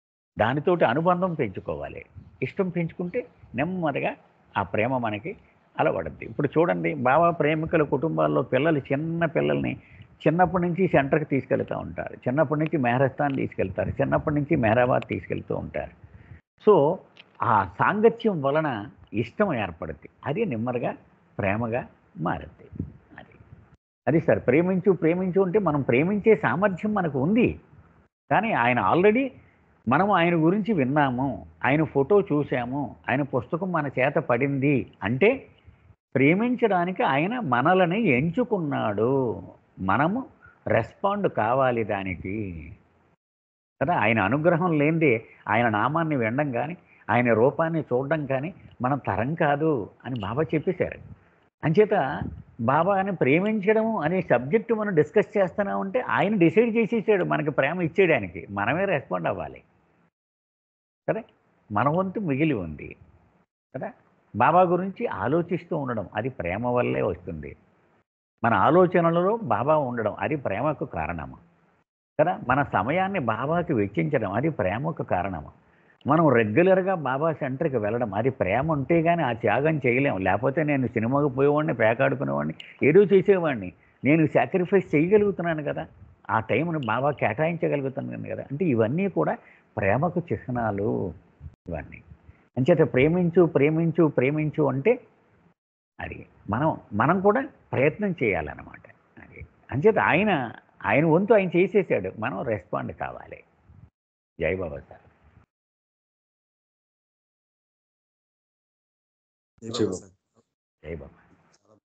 దానితోటి అనుబంధం పెంచుకోవాలి ఇష్టం పెంచుకుంటే నెమ్మదిగా ఆ ప్రేమ మనకి అలవడుద్ది ఇప్పుడు చూడండి బాబా ప్రేమికుల కుటుంబాల్లో పిల్లలు చిన్న పిల్లల్ని చిన్నప్పటి నుంచి సెంటర్కి తీసుకెళ్తూ ఉంటారు చిన్నప్పటి నుంచి మెహరస్థాన్ తీసుకెళ్తారు చిన్నప్పటి నుంచి మెహరాబాద్ తీసుకెళ్తూ ఉంటారు సో ఆ సాంగత్యం వలన ఇష్టం ఏర్పడుద్ది అది నెమ్మదిగా ప్రేమగా మారుద్ది అది అది సార్ ప్రేమించు ప్రేమించు అంటే మనం ప్రేమించే సామర్థ్యం మనకు ఉంది కానీ ఆయన ఆల్రెడీ మనం ఆయన గురించి విన్నాము ఆయన ఫోటో చూసాము ఆయన పుస్తకం మన చేత పడింది అంటే ప్రేమించడానికి ఆయన మనలని ఎంచుకున్నాడు మనము రెస్పాండ్ కావాలి దానికి కదా ఆయన అనుగ్రహం లేనిదే ఆయన నామాన్ని వినడం కానీ ఆయన రూపాన్ని చూడడం కానీ మన తరం కాదు అని బాబా చెప్పేశారు అంచేత బాబాని ప్రేమించడం అనే సబ్జెక్టు మనం డిస్కస్ చేస్తూనే ఉంటే ఆయన డిసైడ్ చేసేసాడు మనకి ప్రేమ ఇచ్చేయడానికి మనమే రెస్పాండ్ అవ్వాలి కదా మన వంతు మిగిలి ఉంది కదా బాబా గురించి ఆలోచిస్తూ ఉండడం అది ప్రేమ వల్లే వస్తుంది మన ఆలోచనలలో బాబా ఉండడం అది ప్రేమకు కారణము కదా మన సమయాన్ని బాబాకి వెచ్చించడం అది ప్రేమకు కారణము మనం రెగ్యులర్గా బాబా సెంటర్కి వెళ్ళడం అది ప్రేమ ఉంటే కానీ ఆ త్యాగం చేయలేము లేకపోతే నేను సినిమాకి పోయేవాడిని పేకాడుకునేవాడిని ఏదో చేసేవాడిని నేను సాక్రిఫైస్ చేయగలుగుతున్నాను కదా ఆ టైంను బాబా కేటాయించగలుగుతున్నాను కదా అంటే ఇవన్నీ కూడా ప్రేమకు చిహ్నాలు ఇవన్నీ అంచేత ప్రేమించు ప్రేమించు ప్రేమించు అంటే అది మనం మనం కూడా ప్రయత్నం చేయాలన్నమాట అది అంచేత ఆయన ఆయన వంతు ఆయన చేసేసాడు మనం రెస్పాండ్ కావాలి జై బాబా సార్ జై జై బాబా బాబా. సార్. జై బాబా చాలా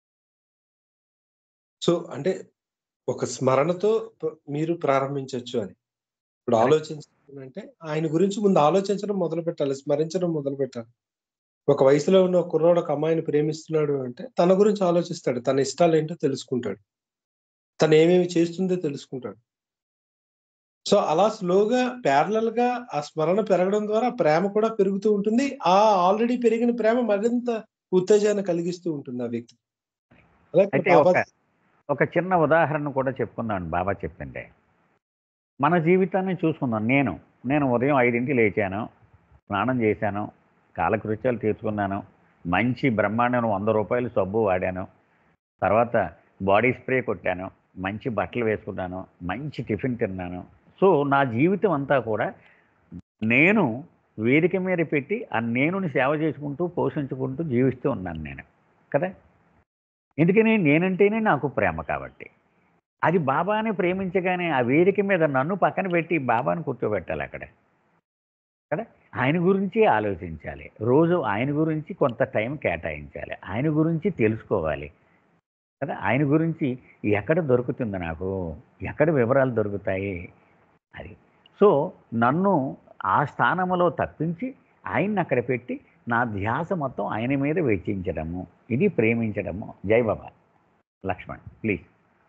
సో అంటే ఒక స్మరణతో ప- మీరు ప్రారంభించవచ్చు అని ఇప్పుడు Correct. ఆలోచించాలంటే ఆయన గురించి ముందు ఆలోచించడం మొదలు పెట్టాలి స్మరించడం మొదలు పెట్టాలి ఒక వయసులో ఉన్న ఒక కుర్రోడు ఒక అమ్మాయిని ప్రేమిస్తున్నాడు అంటే తన గురించి ఆలోచిస్తాడు తన ఇష్టాలు ఏంటో తెలుసుకుంటాడు తను ఏమేమి చేస్తుందో తెలుసుకుంటాడు సో అలా స్లోగా ప్యారలల్ గా ఆ స్మరణ పెరగడం ద్వారా ప్రేమ కూడా పెరుగుతూ ఉంటుంది ఆ ఆల్రెడీ పెరిగిన ప్రేమ మరింత ఉత్తేజాన్ని కలిగిస్తూ ఉంటుంది ఆ వ్యక్తి అలాగే అయితే బాబా ఒక ఒక చిన్న ఉదాహరణ కూడా చెప్పుకుందాం బాబా చెప్పింటే మన జీవితాన్ని చూసుకుందాం నేను నేను ఉదయం ఐదింటికి లేచాను స్నానం చేశాను కాలకృత్యాలు తీర్చుకున్నాను మంచి బ్రహ్మాండం వంద రూపాయలు సబ్బు వాడాను తర్వాత బాడీ స్ప్రే కొట్టాను మంచి బట్టలు వేసుకున్నాను మంచి టిఫిన్ తిన్నాను సో నా జీవితం అంతా కూడా నేను వేదిక మీద పెట్టి ఆ నేనుని సేవ చేసుకుంటూ పోషించుకుంటూ జీవిస్తూ ఉన్నాను నేను కదా ఎందుకని నేనంటేనే నాకు ప్రేమ కాబట్టి అది బాబాని ప్రేమించగానే ఆ వేదిక మీద నన్ను పక్కన పెట్టి బాబాని కూర్చోబెట్టాలి అక్కడ కదా ఆయన గురించి ఆలోచించాలి రోజు ఆయన గురించి కొంత టైం కేటాయించాలి ఆయన గురించి తెలుసుకోవాలి కదా ఆయన గురించి ఎక్కడ దొరుకుతుంది నాకు ఎక్కడ వివరాలు దొరుకుతాయి అది సో నన్ను ఆ స్థానంలో తప్పించి ఆయన్ని అక్కడ పెట్టి నా ధ్యాస మొత్తం ఆయన మీద వెచ్చించడము ఇది ప్రేమించడము జై బాబా లక్ష్మణ్ ప్లీజ్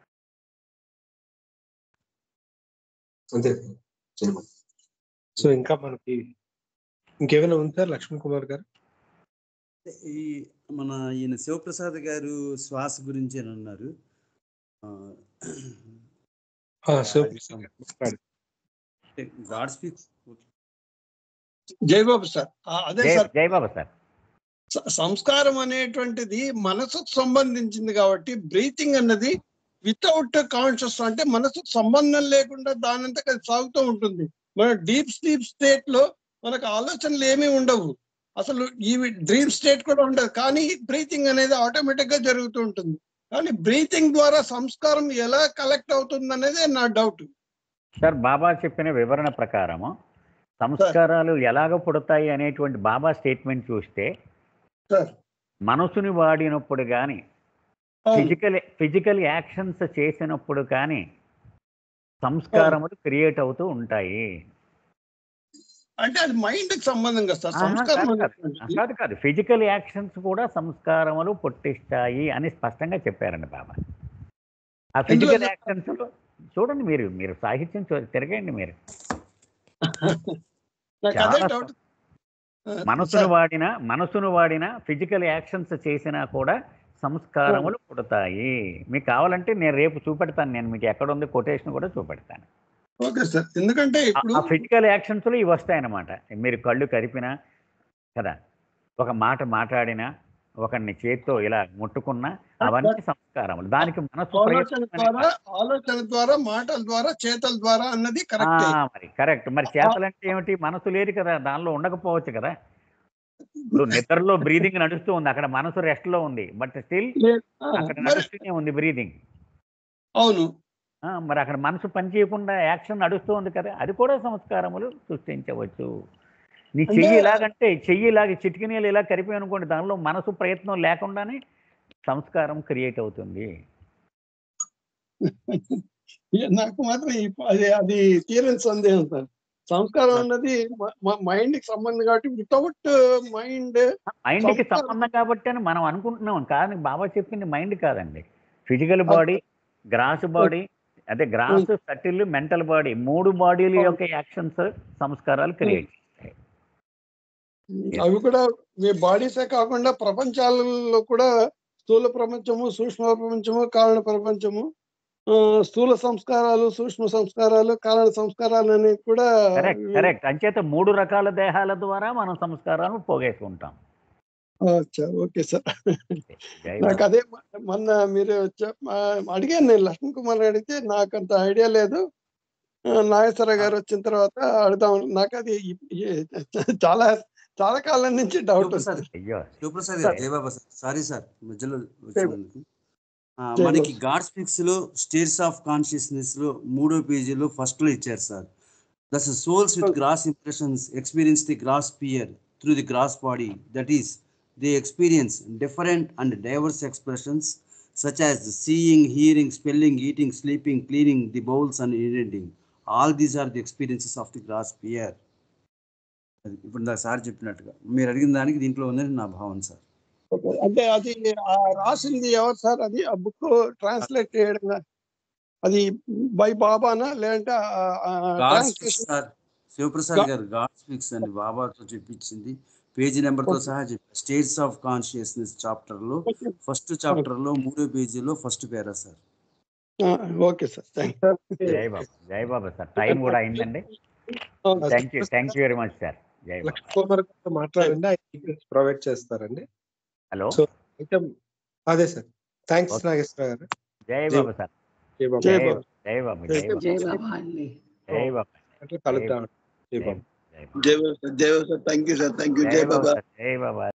అంతే చేయమని. సో ఇంకా మనకి ఇంకేమైనా ఉందా లక్ష్మణ్ కుమార్ గారు ఈ మన ఈయన శివప్రసాద్ గారు శ్వాస గురించి అని అన్నారు ఆ, ఆ, శివప్రసాద్ గారు మాట్లాడండి. గాడ్ స్పీక్ జై బాబు సార్ ఆ, అదే జై సార్ జై బాబా సార్ స- సంస్కారం అనేటువంటిది మనసుకు సంబంధించింది కాబట్టి బ్రీతింగ్ అన్నది వితౌట్ కాన్షియస్ అంటే మనసుకు సంబంధం లేకుండా దానంతకు అది సాగుతూ ఉంటుంది మన డీప్ స్లీప్ స్టేట్ లో మనకు ఆలోచనలు ఏమీ ఉండవు అసలు ఈ డ్రీమ్ స్టేట్ కూడా ఉండదు కానీ బ్రీతింగ్ అనేది ఆటోమేటిక్ గా జరుగుతూ ఉంటుంది కానీ బ్రీతింగ్ ద్వారా సంస్కారం ఎలా కలెక్ట్ అవుతుంది అనేది నా డౌట్ సార్ బాబా చెప్పిన వివరణ ప్రకారము సంస్కారాలు ఎలాగ పుడతాయి అనేటువంటి బాబా స్టేట్మెంట్ చూస్తే సార్ మనసుని వాడినప్పుడు కానీ అవును ఫిజికల్ ఫిజికల్ యాక్షన్స్ చేసినప్పుడు కానీ సంస్కారములు క్రియేట్ అవుతూ ఉంటాయి అంటే అది మైండ్ కి సంబంధం కదా సార్ ఆహా, సంస్కారం కాదు, కాదు. అనేటువంటిది కాదు కాదు ఫిజికల్ యాక్షన్స్ కూడా సంస్కారములు పుట్టిస్తాయి అని స్పష్టంగా చెప్పారండి బాబా ఆ ఫిజికల్ ఎందులో యాక్షన్స్ చూడండి మీరు మీరు సాహిత్యం చూ- తిరగండి మీరు నాకు అదే చాలా డౌట్ మనసును వాడిన మనసును వాడిన ఫిజికల్ యాక్షన్స్ చేసినా కూడా సంస్కారములు పుడతాయి మీకు కావాలంటే నేను రేపు చూపెడతాను నేను మీకు ఎక్కడ ఉంది కొటేషన్ కూడా చూపెడతాను ఓకే సార్ ఎందుకంటే ఇప్పుడు ఆ ఫిజికల్ యాక్షన్స్లో ఇవి వస్తాయన్నమాట మీరు కళ్ళు కరిపినా కదా ఒక మాట మాట్లాడినా ఒకరిని చేత్తో ఇలా ముట్టుకున్నా అవన్నీ సంస్కారములు దానికి మనసు ఆలోచన ప్రయత్నం ద్వారా ఆలోచన ద్వారా మాటల ద్వారా చేతల ద్వారా అన్నది కరెక్ట్ ఆ, మరి కరెక్ట్ మరి చేతలంటే ఏమిటి మనసు లేదు కదా దానిలో ఉండకపోవచ్చు కదా ఇప్పుడు నిద్రలో బ్రీదింగ్ నడుస్తూ ఉంది అక్కడ మనసు రెస్ట్ లో ఉంది బట్ స్టిల్ అక్కడ మరి నడుస్తూనే ఉంది బ్రీదింగ్ అవును మరి అక్కడ మనసు పని చేయకుండా యాక్షన్ నడుస్తూ ఉంది కదా అది కూడా సంస్కారములు సృష్టించవచ్చు నీ అంటే- చెయ్యి ఇలాగంటే చెయ్యి ఇలాగ చిటికినీళ్ళు ఇలా కరిపి అనుకోండి దానిలో మనసు ప్రయత్నం లేకుండానే సంస్కారం క్రియేట్ అవుతుంది నాకు మాత్రం ఈ- అది అది తీరని సందేహం సార్ సంస్కారం అన్నది మైండ్ కి సంబంధం కాబట్టి వితౌట్ మైండ్ మైండ్కి సంస్కారం- సంబంధం కాబట్టి అని మనం అనుకుంటున్నాం కానీ బాబా చెప్పింది మైండ్ కాదండి ఫిజికల్ బాడీ గ్రాస్ బాడీ అదే గ్రాస్ సటిల్ మెంటల్ బాడీ మూడు బాడీల యొక్క యాక్షన్స్ సంస్కారాలు క్రియేట్ చేస్తాయి అవి కూడా మీ బాడీసే కాకుండా ప్రపంచాలలో కూడా స్థూల ప్రపంచము సూక్ష్మ ప్రపంచము కారణ ప్రపంచము ఆ, స్థూల సంస్కారాలు సూక్ష్మ సంస్కారాలు కారణ సంస్కారాలు అనేవి కూడా కరెక్ట్ కరెక్ట్ అంచేత మూడు రకాల దేహాల ద్వారా మనం సంస్కారాలను పోగేసుకుంటాం అచ్చా ఓకే సార్ జై నాకు అదే మ- మొన్న మీరు చెప్- ఆ, అడిగాను నేను లక్ష్మణ్ కుమార్ అడిగితే నాకు అంత ఐడియా లేదు ఆ, నాగేశ్వర గారు వచ్చిన తర్వాత అడుగుదాం నాకు అది ఈ- ఈ- చాలా చాలా కాలం నుంచి డౌట్ సార్ వస్తుంది అయ్యో శివప్రసాద్ గారు జయబాబా సార్ సారీ సార్ మధ్యలో వచ్చినందుకు ఆ, జై మనకి బాబా. గాడ్ స్పీక్స్ లో స్టేట్స్ ఆఫ్ కాన్షియస్నెస్ లో మూడో పేజీలో ఫస్ట్ లో ఇచ్చారు sir thus souls with gross impressions experience the gross sphere through the gross body that is they experience different and diverse expressions such as seeing hearing smelling eating sleeping cleaning the bowels and indenting all these are the experiences of the gross sphere అది ఇప్పుడు నాకు sir చెప్పినట్టుగా మీరు అడిగిన దానికి దీంట్లో ఉందని నా భావన సార్ ఓకే. అంటే అది ఆ రాసింది ఎవరు సార్ అది ఆ బుక్ ట్రాన్స్లేట్ చేయడం అది బై బాబానా లేదంటే God speaks translation sir Shivprasad గా- గారు గాడ్ స్పీక్స్ అండి బాబాతో చెప్పించింది పేజీ నెంబర్ తో సహా చెప్పారు స్టేట్స్ ఆఫ్ కాన్షియస్నెస్ చాప్టర్ లో ఫస్ట్ చాప్టర్ లో మూడో పేజీలో first para sir okay sir thank జై బాబా జై బాబా సార్ టైం కూడా అయిందండి thank you thank you very much sir జై బాబా లక్ష్మణ్ కుమార్ గారితో మాట్లాడండి ఆయన ప్రొవైడ్ చేస్తారండి హలో సో ఐటమ్ అదే సార్ థ్యాంక్స్ Okay. నాగేశ్వర గారు జై జై బాబా సార్ జై బాబా జై జై బాబా. జై బాబా జై బాబా జై బాబా అండి జై బాబా అంటే కలుద్దాం జై జై బాబా జై బాబా జై Baba thank you sir thank you జై బాబా జై బాబా